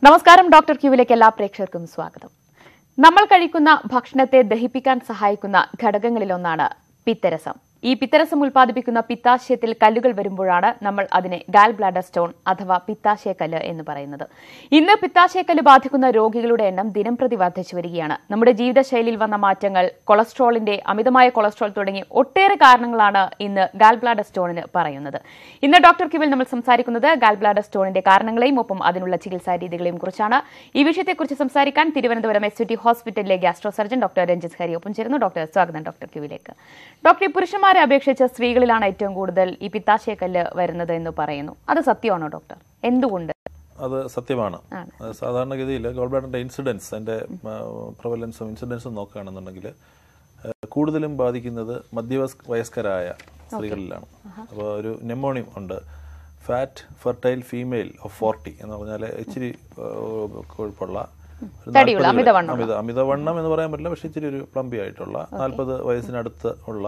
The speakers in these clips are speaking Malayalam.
നമസ്കാരം ഡോക്ടർ ക്യൂവിലേക്ക് എല്ലാ പ്രേക്ഷകർക്കും സ്വാഗതം നമ്മൾ കഴിക്കുന്ന ഭക്ഷണത്തെ ദഹിപ്പിക്കാൻ സഹായിക്കുന്ന ഘടകങ്ങളിലൊന്നാണ് പിത്തരസം ഈ പിത്തരസം ഉൽപ്പാദിപ്പിക്കുന്ന പിത്താശയത്തിൽ കല്ലുകൾ വരുമ്പോഴാണ് നമ്മൾ അതിനെ ഗാൽ ബ്ലാഡർ സ്റ്റോൺ അഥവാ പിത്താശയക്കല്ല് എന്ന് പറയുന്നത് ഇന്ന് പിത്താശയക്കല്ല് ബാധിക്കുന്ന രോഗികളുടെ എണ്ണം ദിനംപ്രതി വർദ്ധിച്ചു വരികയാണ് നമ്മുടെ ജീവിതശൈലിയിൽ വന്ന മാറ്റങ്ങൾ കൊളസ്ട്രോളിന്റെ അമിതമായ കൊളസ്ട്രോൾ തുടങ്ങി ഒട്ടേറെ കാരണങ്ങളാണ് ഇന്ന് ഗാൽ ബ്ലാഡർ സ്റ്റോണിന് പറയുന്നത് ഇന്ന് ഡോക്ടർ ക്യൂവിൽ നമ്മൾ സംസാരിക്കുന്നത് ഗാൽ ബ്ലാഡർ സ്റ്റോണിന്റെ കാരണങ്ങളെയും ഒപ്പം അതിനുള്ള ചികിത്സാ രീതികളെയും കുറിച്ചാണ് ഈ വിഷയത്തെക്കുറിച്ച് സംസാരിക്കാൻ തിരുവനന്തപുരം എസ് ടി ഹോസ്പിറ്റലിലെ gastro surgeon doctor Ranjith Hari ഒപ്പം ചേരുന്നു ഡോക്ടർ സ്വാഗതം ഡോക്ടർ ക്യൂവിലേക്ക് ഡോക്ടർ ഈ പുരുഷന്മാരെ അപേക്ഷിച്ച് സ്ത്രീകളിലാണ് ഏറ്റവും കൂടുതൽ ഈ പിത്താശയക്കല്ല് വരുന്നത് എന്ന് പറയുന്നു അത് സത്യമാണോ ഡോക്ടർ എന്തുകൊണ്ട് അത് സത്യമാണ് ആണ്. അത് സാധാരണഗതിയിൽ ഗോൾബ്ലാഡറിന്റെ ഇൻസിഡൻസ് അതിന്റെ പ്രവലൻസും ഇൻസിഡൻസും നോക്കുകയാണെന്നുണ്ടെങ്കിൽ ഏഹ്, കൂടുതലും ബാധിക്കുന്നത് മധ്യവസ് വയസ്കരായ സ്ത്രീകളിലാണ് അപ്പോൾ ഒരു നെമോണിയം ഉണ്ട് fat fertile female of forty എന്ന് പറഞ്ഞാൽ ഇച്ചിരി ഏഹ്, കൊഴുപ്പുള്ള ഒരു തടിയുള്ള, 40 അമിതവണ്ണം. അമിത അമിതവണ്ണം എന്ന് പറയാൻ പറ്റില്ല പക്ഷെ ഇച്ചിരി ഒരു പ്ലംബി ആയിട്ടുള്ള നാൽപ്പത് വയസ്സിനടുത്ത് ഉള്ള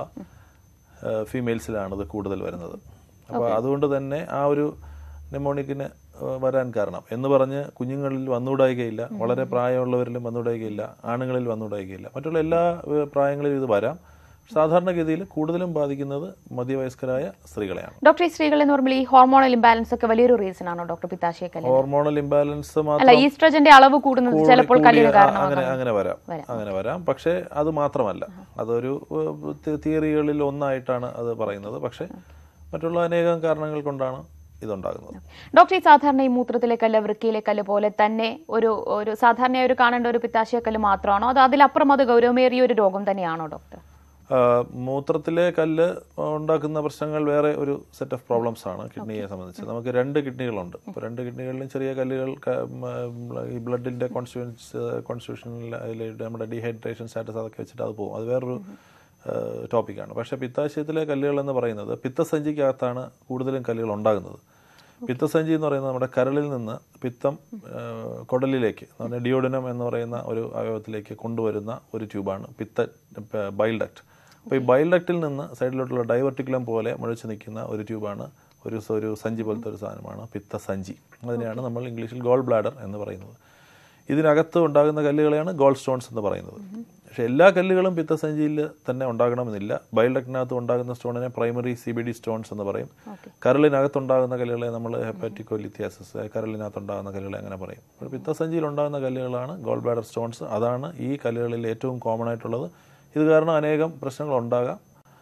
ഫീമെയിൽസിലാണ് ഇത് കൂടുതൽ വരുന്നത് അപ്പോൾ അതുകൊണ്ട് തന്നെ ആ ഒരു നെമോണിക്കിന് വരാൻ കാരണം എന്ന് പറഞ്ഞ് കുഞ്ഞുങ്ങളിൽ വന്നുകൂടായികയില്ല വളരെ പ്രായമുള്ളവരിലും വന്നുകൂടായികയില്ല ആണുങ്ങളിൽ വന്നുകൂടായികയില്ല മറ്റുള്ള എല്ലാ ഏഹ്, പ്രായങ്ങളിലും ഇത് വരാം സാധാരണഗതിയിൽ കൂടുതലും ബാധിക്കുന്നത് മധ്യവയസ്കരായ സ്ത്രീകളെയാണ് ഡോക്ടർ ഈ സ്ത്രീകൾ എന്ന് പറയുമ്പോൾ ഈ ഹോർമോണൽ ഇംബാലൻസ് ഒക്കെ വലിയൊരു റീസൺ ആണോ ഡോക്ടർ പിത്താശയക്കല്ല് ഹോർമോണൽ ഇംബാലൻസ് അല്ല മാത്രം ഈസ്ട്രജന്റെ അളവ് കൂടുന്നത് കൂടി- ചിലപ്പോൾ കൂടി കല്ലിന് ആ- അങ്ങനെ കാരണമാകാം അങ്ങനെ വരാം അങ്ങനെ വരാം പക്ഷേ അത് മാത്രമല്ല അതൊരു ഏഹ്, തി- തിയറികളിൽ ഒന്നായിട്ടാണ് അത് പറയുന്നത് പക്ഷേ മറ്റുള്ള അനേകം കാരണങ്ങൾ കൊണ്ടാണ് ഇതുണ്ടാകുന്നത് ഡോക്ടർ ഈ സാധാരണ ഈ മൂത്രത്തിലെ കല്ല് വൃക്കയിലെ കല്ല് പോലെ തന്നെ ഒരു ഒരു സാധാരണ ഒരു കാണേണ്ട ഒരു പിത്താശയക്കല്ല് മാത്രമാണോ അതോ അതിലപ്പുറം അത് ഗൗരവമേറിയ ഒരു രോഗം തന്നെയാണോ ഡോക്ടർ ആ, മൂത്രത്തിലെ കല്ല് ഉണ്ടാക്കുന്ന പ്രശ്നങ്ങൾ വേറെ ഒരു സെറ്റ് ഓഫ് പ്രോബ്ലംസ് ആണ് കിഡ്നിയെ സംബന്ധിച്ച് നമുക്ക് രണ്ട് കിഡ്നികളുണ്ട് അപ്പോൾ രണ്ട് കിഡ്നികളിലും ചെറിയ കല്ലുകൾ ക- ഉം, ഈ ബ്ലഡിന്റെ കോൺസ്റ്റിറ്റ്യൂൻസ് കോൺസ്റ്റിറ്റ്യൂഷനിൽ അതിൽ നമ്മുടെ ഡീഹൈഡ്രേഷൻ സ്റ്റാറ്റസ് അതൊക്കെ വെച്ചിട്ട് അത് പോകും അത് വേറൊരു ടോപ്പിക്കാണ് പക്ഷേ പിത്താശയത്തിലെ കല്ലുകൾ എന്ന് പറയുന്നത് പിത്തസഞ്ചിക്കകത്താണ് കൂടുതലും കല്ലുകൾ ഉണ്ടാകുന്നത് പിത്തസഞ്ചി എന്ന് പറയുന്നത് നമ്മുടെ കരളിൽ നിന്ന് പിത്തം ആ, കുടലിലേക്ക് എന്ന് പറഞ്ഞാൽ ഡിയോഡിനം എന്ന് പറയുന്ന ഒരു അവയവത്തിലേക്ക് കൊണ്ടുവരുന്ന ഒരു ട്യൂബാണ് പിത്ത ബൈൽ ഡക്ട് അപ്പോൾ ഈ ബൈൽ ഡക്റ്റിൽ നിന്ന് സൈഡിലോട്ടുള്ള ഡൈവർട്ടിക്കുലം പോലെ മുഴച്ചു നിൽക്കുന്ന ഒരു ട്യൂബാണ് ഒരു സ- ഒരു സഞ്ചി പോലത്തെ ഒരു സാധനമാണ് പിത്തസഞ്ചി അതിനെയാണ് നമ്മൾ ഇംഗ്ലീഷിൽ ഗോൾ ബ്ലാഡർ എന്ന് പറയുന്നത് ഇതിനകത്ത് ഉണ്ടാകുന്ന കല്ലുകളെയാണ് ഗോൾഡ് സ്റ്റോൺസ് എന്ന് പറയുന്നത് പക്ഷെ എല്ലാ കല്ലുകളും പിത്തസഞ്ചിയിൽ തന്നെ ഉണ്ടാകണമെന്നില്ല ബൈൽഡക്റ്റിനകത്ത് ഉണ്ടാകുന്ന സ്റ്റോണിനെ primary C B D stones എന്ന് പറയും കരളിനകത്തുണ്ടാകുന്ന കല്ലുകളെ നമ്മൾ ഹെപ്പാറ്റിക്കോലിത്യാസിസ് കരളിനകത്തുണ്ടാകുന്ന കല്ലുകളെ അങ്ങനെ പറയും അപ്പോൾ പിത്തസഞ്ചിയിൽ ഉണ്ടാകുന്ന കല്ലുകളാണ് ഗോൾഡ് ബ്ലാഡർ സ്റ്റോൺസ് അതാണ് ഈ കല്ലുകളിൽ ഏറ്റവും കോമൺ ആയിട്ടുള്ളത് ഇത് കാരണം അനേകം പ്രശ്നങ്ങൾ ഉണ്ടാകാം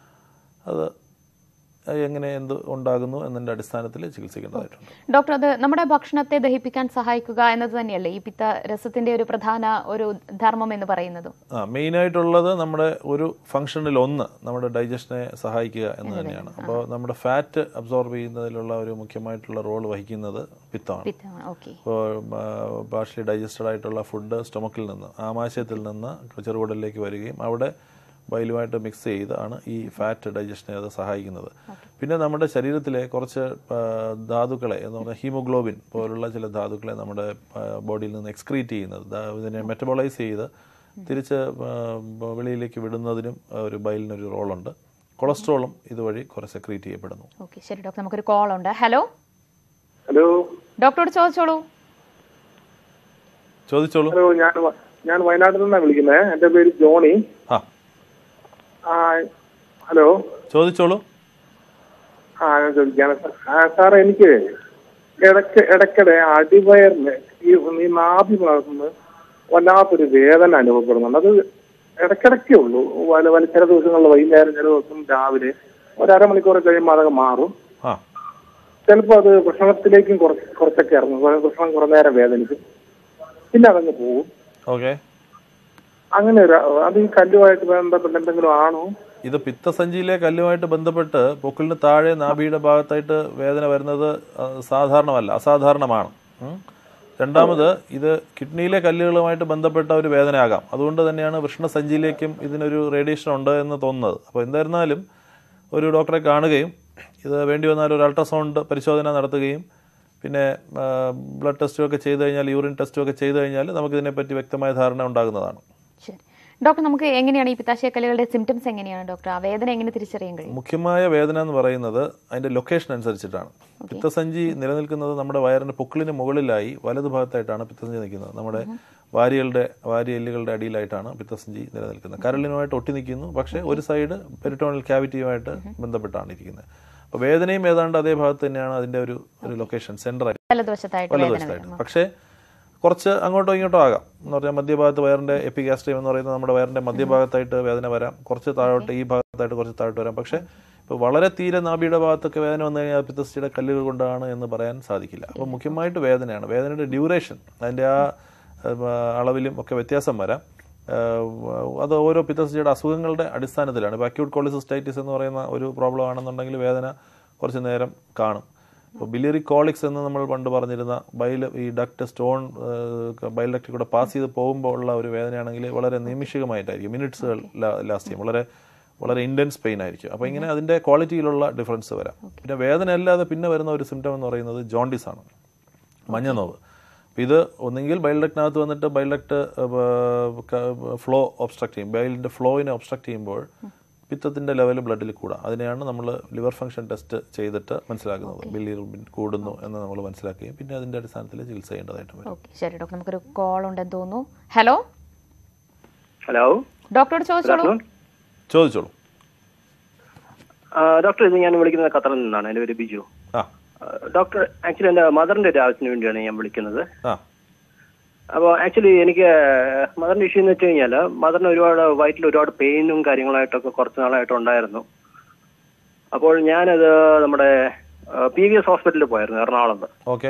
അത് എങ്ങനെ എന്ത് ഉണ്ടാകുന്നു എന്നതിൻ്റെ അടിസ്ഥാനത്തിൽ ചികിത്സിക്കേണ്ടതായിട്ടുണ്ട് ഡോക്ടർ അത് നമ്മുടെ ഭക്ഷണത്തെ ദഹിപ്പിക്കാൻ സഹായിക്കുക എന്നത് തന്നെയല്ലേ ഈ പിത്ത രസത്തിന്റെ ഒരു പ്രധാന ഒരു ധർമ്മം എന്ന് പറയുന്നത് ആ മെയിനായിട്ടുള്ളത് നമ്മുടെ ഒരു ഫംഗ്ഷനിൽ ഒന്ന് നമ്മുടെ ഡൈജഷനെ സഹായിക്കുക എന്ന് തന്നെയാണ് അപ്പോൾ നമ്മുടെ ഫാറ്റ് അബ്സോർബ് ചെയ്യുന്നതിലുള്ള ഒരു മുഖ്യമായിട്ടുള്ള റോൾ വഹിക്കുന്നത് പിത്തമാണ് പിത്തമാണ് ഓക്കെ ഇപ്പോൾ പാർഷ്യലി ഡൈജസ്റ്റഡ് ആയിട്ടുള്ള ഫുഡ് സ്റ്റൊമക്കിൽ നിന്ന് ആമാശയത്തിൽ നിന്ന് ചെറുകുടലിലേക്ക് വരികയും അവിടെ ബൈലുമായിട്ട് മിക്സ് ചെയ്താണ് ഈ ഫാറ്റ് ഡൈജഷനെ അത് സഹായിക്കുന്നത് പിന്നെ നമ്മുടെ ശരീരത്തിലെ കുറച്ച് ആ, ധാതുക്കളെ എന്ന് പറഞ്ഞാൽ ഹീമോഗ്ലോബിൻ പോലുള്ള ചില ധാതുക്കളെ നമ്മുടെ ബോഡിയിൽ നിന്ന് എക്സ്ക്രീറ്റ് ചെയ്യുന്നത് ദാ- ഇതിനെ മെറ്റബോളൈസ് ചെയ്ത് തിരിച്ച് ആ, വെളിയിലേക്ക് വിടുന്നതിനും ആ, ഒരു ബൈലിനൊരു റോളുണ്ട് കൊളസ്ട്രോളും ഇതുവഴി കുറെ സെക്രീറ്റ് ചെയ്യപ്പെടുന്നു ഓക്കെ ശരി ഡോക്ടർ നമുക്കൊരു കോൾ ഉണ്ട് ഹലോ ഹലോ ഡോക്ടറോട് ചോദിച്ചോളൂ ചോദിച്ചോളൂ ഹലോ ഞാൻ വ- ഞാൻ വയനാട്ടിൽ നിന്നാണ് വിളിക്കുന്നത് എൻ്റെ പേര് ജോണി ആ ആ, ഹലോ ചോദിച്ചോളൂ ആ ഞാൻ ചോദിക്കാണ് സാർ ആ, സാറേ എനിക്ക് ഇടയ്ക്ക് ഇടയ്ക്കിടെ അടിവയറിന് ഈ ഈ നാഭി ഭാഗത്തുനിന്ന് വല്ലാത്തൊരു വേദന അനുഭവപ്പെടുന്നുണ്ട് അത് ഇടയ്ക്കിടയ്ക്കേ ഉള്ളൂ വല വല ചില ദിവസങ്ങളിൽ വൈകുന്നേരം ചില ദിവസം രാവിലെ ഒരു അരമണിക്കൂർ കഴിയുമ്പോൾ അതങ്ങ് മാറും ആ ചിലപ്പോൾ അത് ഭക്ഷണത്തിലേക്കും കുറച്ച് കുറച്ചൊക്കെ ഇറങ്ങും ഭക്ഷണം കുറേ നേരം വേദനിക്കും പിന്നെ അതങ്ങ് പോകും ഓക്കെ അങ്ങനെ ഒരു അത് ഈ കല്ലുമായിട്ട് ബന്ധപ്പെട്ട് എന്തെങ്കിലും ആണോ ഇത് പിത്തസഞ്ചിയിലെ കല്ലുമായിട്ട് ബന്ധപ്പെട്ട് പൊക്കിളിന് താഴെ നാഭിയുടെ ഭാഗത്തായിട്ട് വേദന വരുന്നത് ആ, സാധാരണമല്ല അസാധാരണമാണ് ഉം. രണ്ടാമത് ഇത് കിഡ്നിയിലെ കല്ലുകളുമായിട്ട് ബന്ധപ്പെട്ട ഒരു വേദനയാകാം അതുകൊണ്ട് തന്നെയാണ് വൃഷ്ണസഞ്ചിയിലേക്കും ഇതിനൊരു റേഡിയേഷൻ ഉണ്ട് എന്ന് തോന്നുന്നത് അപ്പോൾ എന്തായിരുന്നാലും ഒരു ഡോക്ടറെ കാണുകയും ഇത് വേണ്ടി വന്നാൽ ഒരു അൾട്രാസൗണ്ട് പരിശോധന നടത്തുകയും പിന്നെ ബ്ലഡ് ടെസ്റ്റും ഒക്കെ ചെയ്തു കഴിഞ്ഞാൽ യൂറിൻ ടെസ്റ്റും ഒക്കെ ചെയ്തു കഴിഞ്ഞാൽ നമുക്കിതിനെപ്പറ്റി വ്യക്തമായ ധാരണ ഉണ്ടാകുന്നതാണ് ശരി ഡോക്ടർ നമുക്ക് എങ്ങനെയാണ് ഈ പിത്താശയക്കല്ലുകളുടെ സിംറ്റംസ് എങ്ങനെയാണ് ഡോക്ടർ ആ വേദന എങ്ങനെ തിരിച്ചറിയാൻ കഴിയും മുഖ്യമായ വേദന എന്ന് പറയുന്നത് അതിന്റെ ലൊക്കേഷൻ അനുസരിച്ചിട്ടാണ് പിത്തസഞ്ചി നിലനിൽക്കുന്നത് നമ്മുടെ വയറിന്റെ പൊക്കിളിന് മുകളിലായി വലതു ഭാഗത്തായിട്ടാണ് പിത്തസഞ്ചി നിൽക്കുന്നത് നമ്മുടെ വാരികളുടെ വാരിയെല്ലുകളുടെ അടിയിലായിട്ടാണ് പിത്തസഞ്ചി നിലനിൽക്കുന്നത് കരളിനുമായിട്ട് ഒട്ടി നിൽക്കുന്നു പക്ഷേ ഒരു സൈഡ് പെരിറ്റോണൽ ക്യാവിറ്റിയുമായിട്ട് ബന്ധപ്പെട്ടാണ് ഇരിക്കുന്നത് അപ്പോൾ വേദനയും ഏതാണ്ട് അതേ ഭാഗത്ത് തന്നെയാണ് അതിന്റെ ഒരു ഒരു ലൊക്കേഷൻ സെന്റർ ആയിട്ട് വലതുവശത്തായിട്ട് വേദന വലതുവശത്തായിട്ട് വരും പക്ഷേ കുറച്ച് അങ്ങോട്ടോ ഇങ്ങോട്ടോ ആകാം എന്ന് പറഞ്ഞാൽ മധ്യഭാഗത്ത് വയറിന്റെ എപ്പിഗാസ്ട്രിയം എന്ന് പറയുന്നത് നമ്മുടെ വയറിന്റെ മധ്യഭാഗത്തായിട്ട് വേദന വരാം കുറച്ച് താഴോട്ട് ഈ ഭാഗത്തായിട്ട് കുറച്ച് താഴോട്ട് വരാം പക്ഷേ ഇപ്പോൾ വളരെ തീരെ നാഭിയുടെ ഭാഗത്തൊക്കെ വേദന വന്നു കഴിഞ്ഞാൽ പിത്തസ്ഥിയുടെ കല്ലുകൾ കൊണ്ടാണ് എന്ന് പറയാൻ സാധിക്കില്ല അപ്പോൾ മുഖ്യമായിട്ട് വേദനയാണ് വേദനയുടെ ഡ്യൂറേഷൻ അതിൻ്റെ ആ ഏഹ്, അളവിലും ഒക്കെ വ്യത്യാസം വരാം ഏഹ്, അത് ഓരോ പിത്തസ്ഥിയുടെ അസുഖങ്ങളുടെ അടിസ്ഥാനത്തിലാണ് ഇപ്പോൾ അക്യൂട്ട് കോളിസിസ്റ്റൈറ്റിസ് എന്ന് പറയുന്ന ഒരു പ്രോബ്ലം ആണെന്നുണ്ടെങ്കിൽ വേദന കുറച്ച് നേരം കാണും ഇപ്പോൾ ബിലിയറി കോളിക്സ് എന്ന് നമ്മൾ പണ്ട് പറഞ്ഞിരുന്ന ബൈൽ ഈ ഡക്ട് സ്റ്റോൺ ബൈൽ ഡക്റ്റിൽ കൂടെ പാസ് ചെയ്ത് പോകുമ്പോൾ ഉള്ള ഒരു വേദനയാണെങ്കിൽ വളരെ നിമിഷികമായിട്ടായിരിക്കും മിനിറ്റ്സുകൾ ലാസ്റ്റ് ചെയ്യും വളരെ വളരെ ഇൻറ്റൻസ് പെയിൻ ആയിരിക്കും അപ്പോൾ ഇങ്ങനെ അതിൻ്റെ ക്വാളിറ്റിയിലുള്ള ഡിഫറൻസ് വരാം പിന്നെ വേദന അല്ലാതെ പിന്നെ വരുന്ന ഒരു സിംറ്റം എന്ന് പറയുന്നത് ജോണ്ടിസ് ആണ് മഞ്ഞനോവ് അപ്പോൾ ഇത് ഒന്നെങ്കിൽ ബൈൽഡക്റ്റിനകത്ത് വന്നിട്ട് ബൈൽഡക്റ്റ് ഫ്ലോ ഒബ്സ്ട്രക്ട് ചെയ്യും ബൈലിൻ്റെ ഫ്ലോയിനെ ഒബ്സ്ട്രക്ട് ചെയ്യുമ്പോൾ പിത്തത്തിൻ്റെ ലെവൽ ബ്ലഡിൽ കൂടാം അതിനെയാണ് നമ്മൾ ലിവർ ഫംഗ്ഷൻ ടെസ്റ്റ് ചെയ്തിട്ട് മനസ്സിലാക്കുന്നത് ബിലിറുബിൻ കൂടുന്നു എന്ന് നമ്മൾ മനസ്സിലാക്കുകയും പിന്നെ അതിൻ്റെ അടിസ്ഥാനത്തിൽ ചികിത്സ ചെയ്യേണ്ടതായിട്ട് വരും ഓക്കെ ശരി ഡോക്ടർ നമുക്കൊരു കോൾ ഉണ്ടെന്ന് തോന്നുന്നു ഹലോ ഹലോ ഡോക്ടറോട് ചോദിച്ചോളൂ ചോദിച്ചോളൂ ആ, ഡോക്ടർ ഇത് ഞാൻ വിളിക്കുന്നത് ഖത്തറിൽ നിന്നാണ് എൻ്റെ പേര് ബിജു ആ ആ, ഡോക്ടർ ആക്ച്വലി എൻ്റെ മദറിൻ്റെ ഒരു ആവശ്യത്തിന് വേണ്ടിയാണ് ഞാൻ വിളിക്കുന്നത് ആ അപ്പോൾ ആക്ച്വലി എനിക്ക് മദറിൻ്റെ ഇഷ്യൂ എന്ന് വെച്ച് കഴിഞ്ഞാൽ മദറിന് ഒരുപാട് വയറ്റിൽ ഒരുപാട് പെയിനും കാര്യങ്ങളായിട്ടൊക്കെ കുറച്ച് നാളായിട്ട് ഉണ്ടായിരുന്നു അപ്പോൾ ഞാനത് നമ്മുടെ പി വി എസ് ഹോസ്പിറ്റലിൽ പോയിരുന്നു എറണാകുളത്ത് ഓക്കെ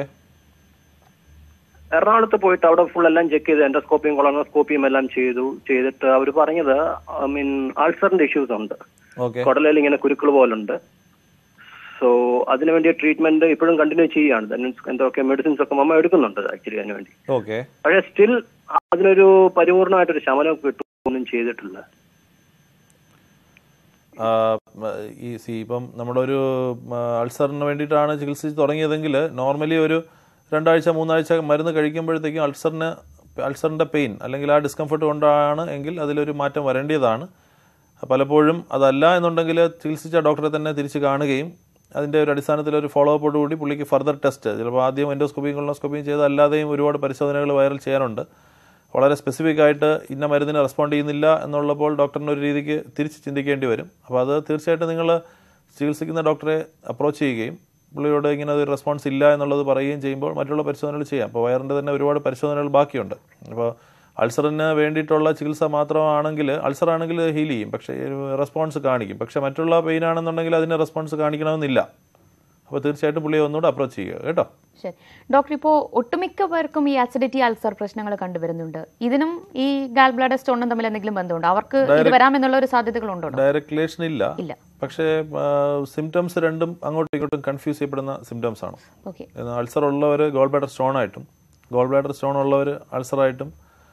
എറണാകുളത്ത് പോയിട്ട് അവിടെ ഫുൾ എല്ലാം ചെക്ക് ചെയ്ത് എൻഡോസ്കോപ്പിയും കൊളോണോസ്കോപ്പിയും എല്ലാം ചെയ്തു ചെയ്തിട്ട് അവർ പറഞ്ഞത് ഐ മീൻ അൾസറിന്റെ ഇഷ്യൂസ് ഉണ്ട് ഓക്കെ കുടലിൽ ഇങ്ങനെ കുരുക്കൾ പോലുണ്ട് സോ അതിനു വേണ്ടി ട്രീറ്റ്മെന്റ് ഇപ്പോഴും കണ്ടിന്യൂ ചെയ്യുകയാണ് That means എന്തൊക്കെ മെഡിസിൻസ് ഒക്കെ മമ്മ എടുക്കുന്നുണ്ട് ആക്ച്വലി അതിനു വേണ്ടി ഓക്കെ പക്ഷേ സ്റ്റിൽ അതിനൊരു പരിപൂർണമായിട്ടൊരു ശമനം കിട്ടുമൊന്നും ചെയ്തിട്ടില്ല ആ, മ, ഈ സി ഇപ്പം നമ്മുടെ ഒരു മ, അൾസറിന് വേണ്ടിയിട്ടാണ് ചികിത്സിച്ച് തുടങ്ങിയതെങ്കിൽ നോർമലി ഒരു രണ്ടാഴ്ച മൂന്നാഴ്ച മരുന്ന് കഴിക്കുമ്പോഴത്തേക്കും അൾസറിന് അൾസറിൻ്റെ പെയിൻ അല്ലെങ്കിൽ ആ ഡിസ്കംഫർട്ട് കൊണ്ടാണ് എങ്കിൽ അതിലൊരു മാറ്റം വരേണ്ടതാണ് പലപ്പോഴും അതല്ല എന്നുണ്ടെങ്കിൽ ചികിത്സിച്ച ഡോക്ടറെ തന്നെ തിരിച്ച് കാണുകയും അതിൻ്റെ ഒരു അടിസ്ഥാനത്തിൽ ഒരു ഫോളോ അപ്പോട് കൂടി പുള്ളിക്ക് ഫർദർ ടെസ്റ്റ് ചിലപ്പോൾ ആദ്യം എൻഡോസ്കോപ്പിയും കൊളോസ്കോപ്പിയും ചെയ്ത് അല്ലാതെയും ഒരുപാട് പരിശോധനകൾ വൈറൽ ചെയ്യാനുണ്ട് വളരെ സ്പെസിഫിക് ആയിട്ട് ഇന്ന മരുന്നിന് റെസ്പോണ്ട് ചെയ്യുന്നില്ല എന്നുള്ളപ്പോൾ ഡോക്ടറിന് ഒരു രീതിക്ക് തിരിച്ച് ചിന്തിക്കേണ്ടി വരും അപ്പോൾ അത് തീർച്ചയായിട്ടും നിങ്ങൾ ചികിത്സിക്കുന്ന ഡോക്ടറെ അപ്രോച്ച് ചെയ്യുകയും പുള്ളിയോട് ഇങ്ങനെ ഒരു റെസ്പോൺസ് ഇല്ല എന്നുള്ളത് പറയുകയും ചെയ്യുമ്പോൾ മറ്റുള്ള പരിശോധനകൾ ചെയ്യാം അപ്പോൾ വയറിൻ്റെ തന്നെ ഒരുപാട് പരിശോധനകൾ ബാക്കിയുണ്ട് അപ്പോൾ അൾസറിന് വേണ്ടിയിട്ടുള്ള ചികിത്സ മാത്രമാണെങ്കിൽ അൾസർ ആണെങ്കിൽ ഹീൽ ചെയ്യും പക്ഷേ റെസ്പോൺസ് കാണിക്കും പക്ഷേ മറ്റുള്ള പെയിൻ ആണെന്നുണ്ടെങ്കിൽ അതിന് റെസ്പോൺസ് കാണിക്കണമെന്നില്ല അപ്പോൾ തീർച്ചയായിട്ടും പുള്ളിയെ ഒന്നുകൂടെ അപ്രോച്ച് ചെയ്യുക കേട്ടോ ശരി ഡോക്ടർ ഇപ്പോൾ ഒട്ടുമിക്ക പേർക്കും ഈ അസിഡിറ്റി അൾസർ പ്രശ്നങ്ങൾ കണ്ടുവരുന്നുണ്ട് ഇതിനും ഈ ഗാൽ ബ്ലാഡർ സ്റ്റോണും തമ്മിൽ എന്തെങ്കിലും ബന്ധമുണ്ടോ അവർക്ക് ഇത് വരാമെന്നുള്ള ഒരു സാധ്യതകളുണ്ടോ ഡോക്ടർ? ഡയറക്ട് റിലേഷൻ ഇല്ല ഇല്ല പക്ഷേ സിംറ്റംസ് രണ്ടും അങ്ങോട്ടും ഇങ്ങോട്ടും കൺഫ്യൂസ് ചെയ്യപ്പെടുന്ന സിംറ്റംസ് ആണ് ഓക്കെ അൾസർ ഉള്ളവർ ഗോൾ ബ്ലാഡർ സ്റ്റോൺ ആയിട്ടും ഗോൾ ബ്ലാഡർ സ്റ്റോൺ ഉള്ളവർ അൾസറായിട്ടും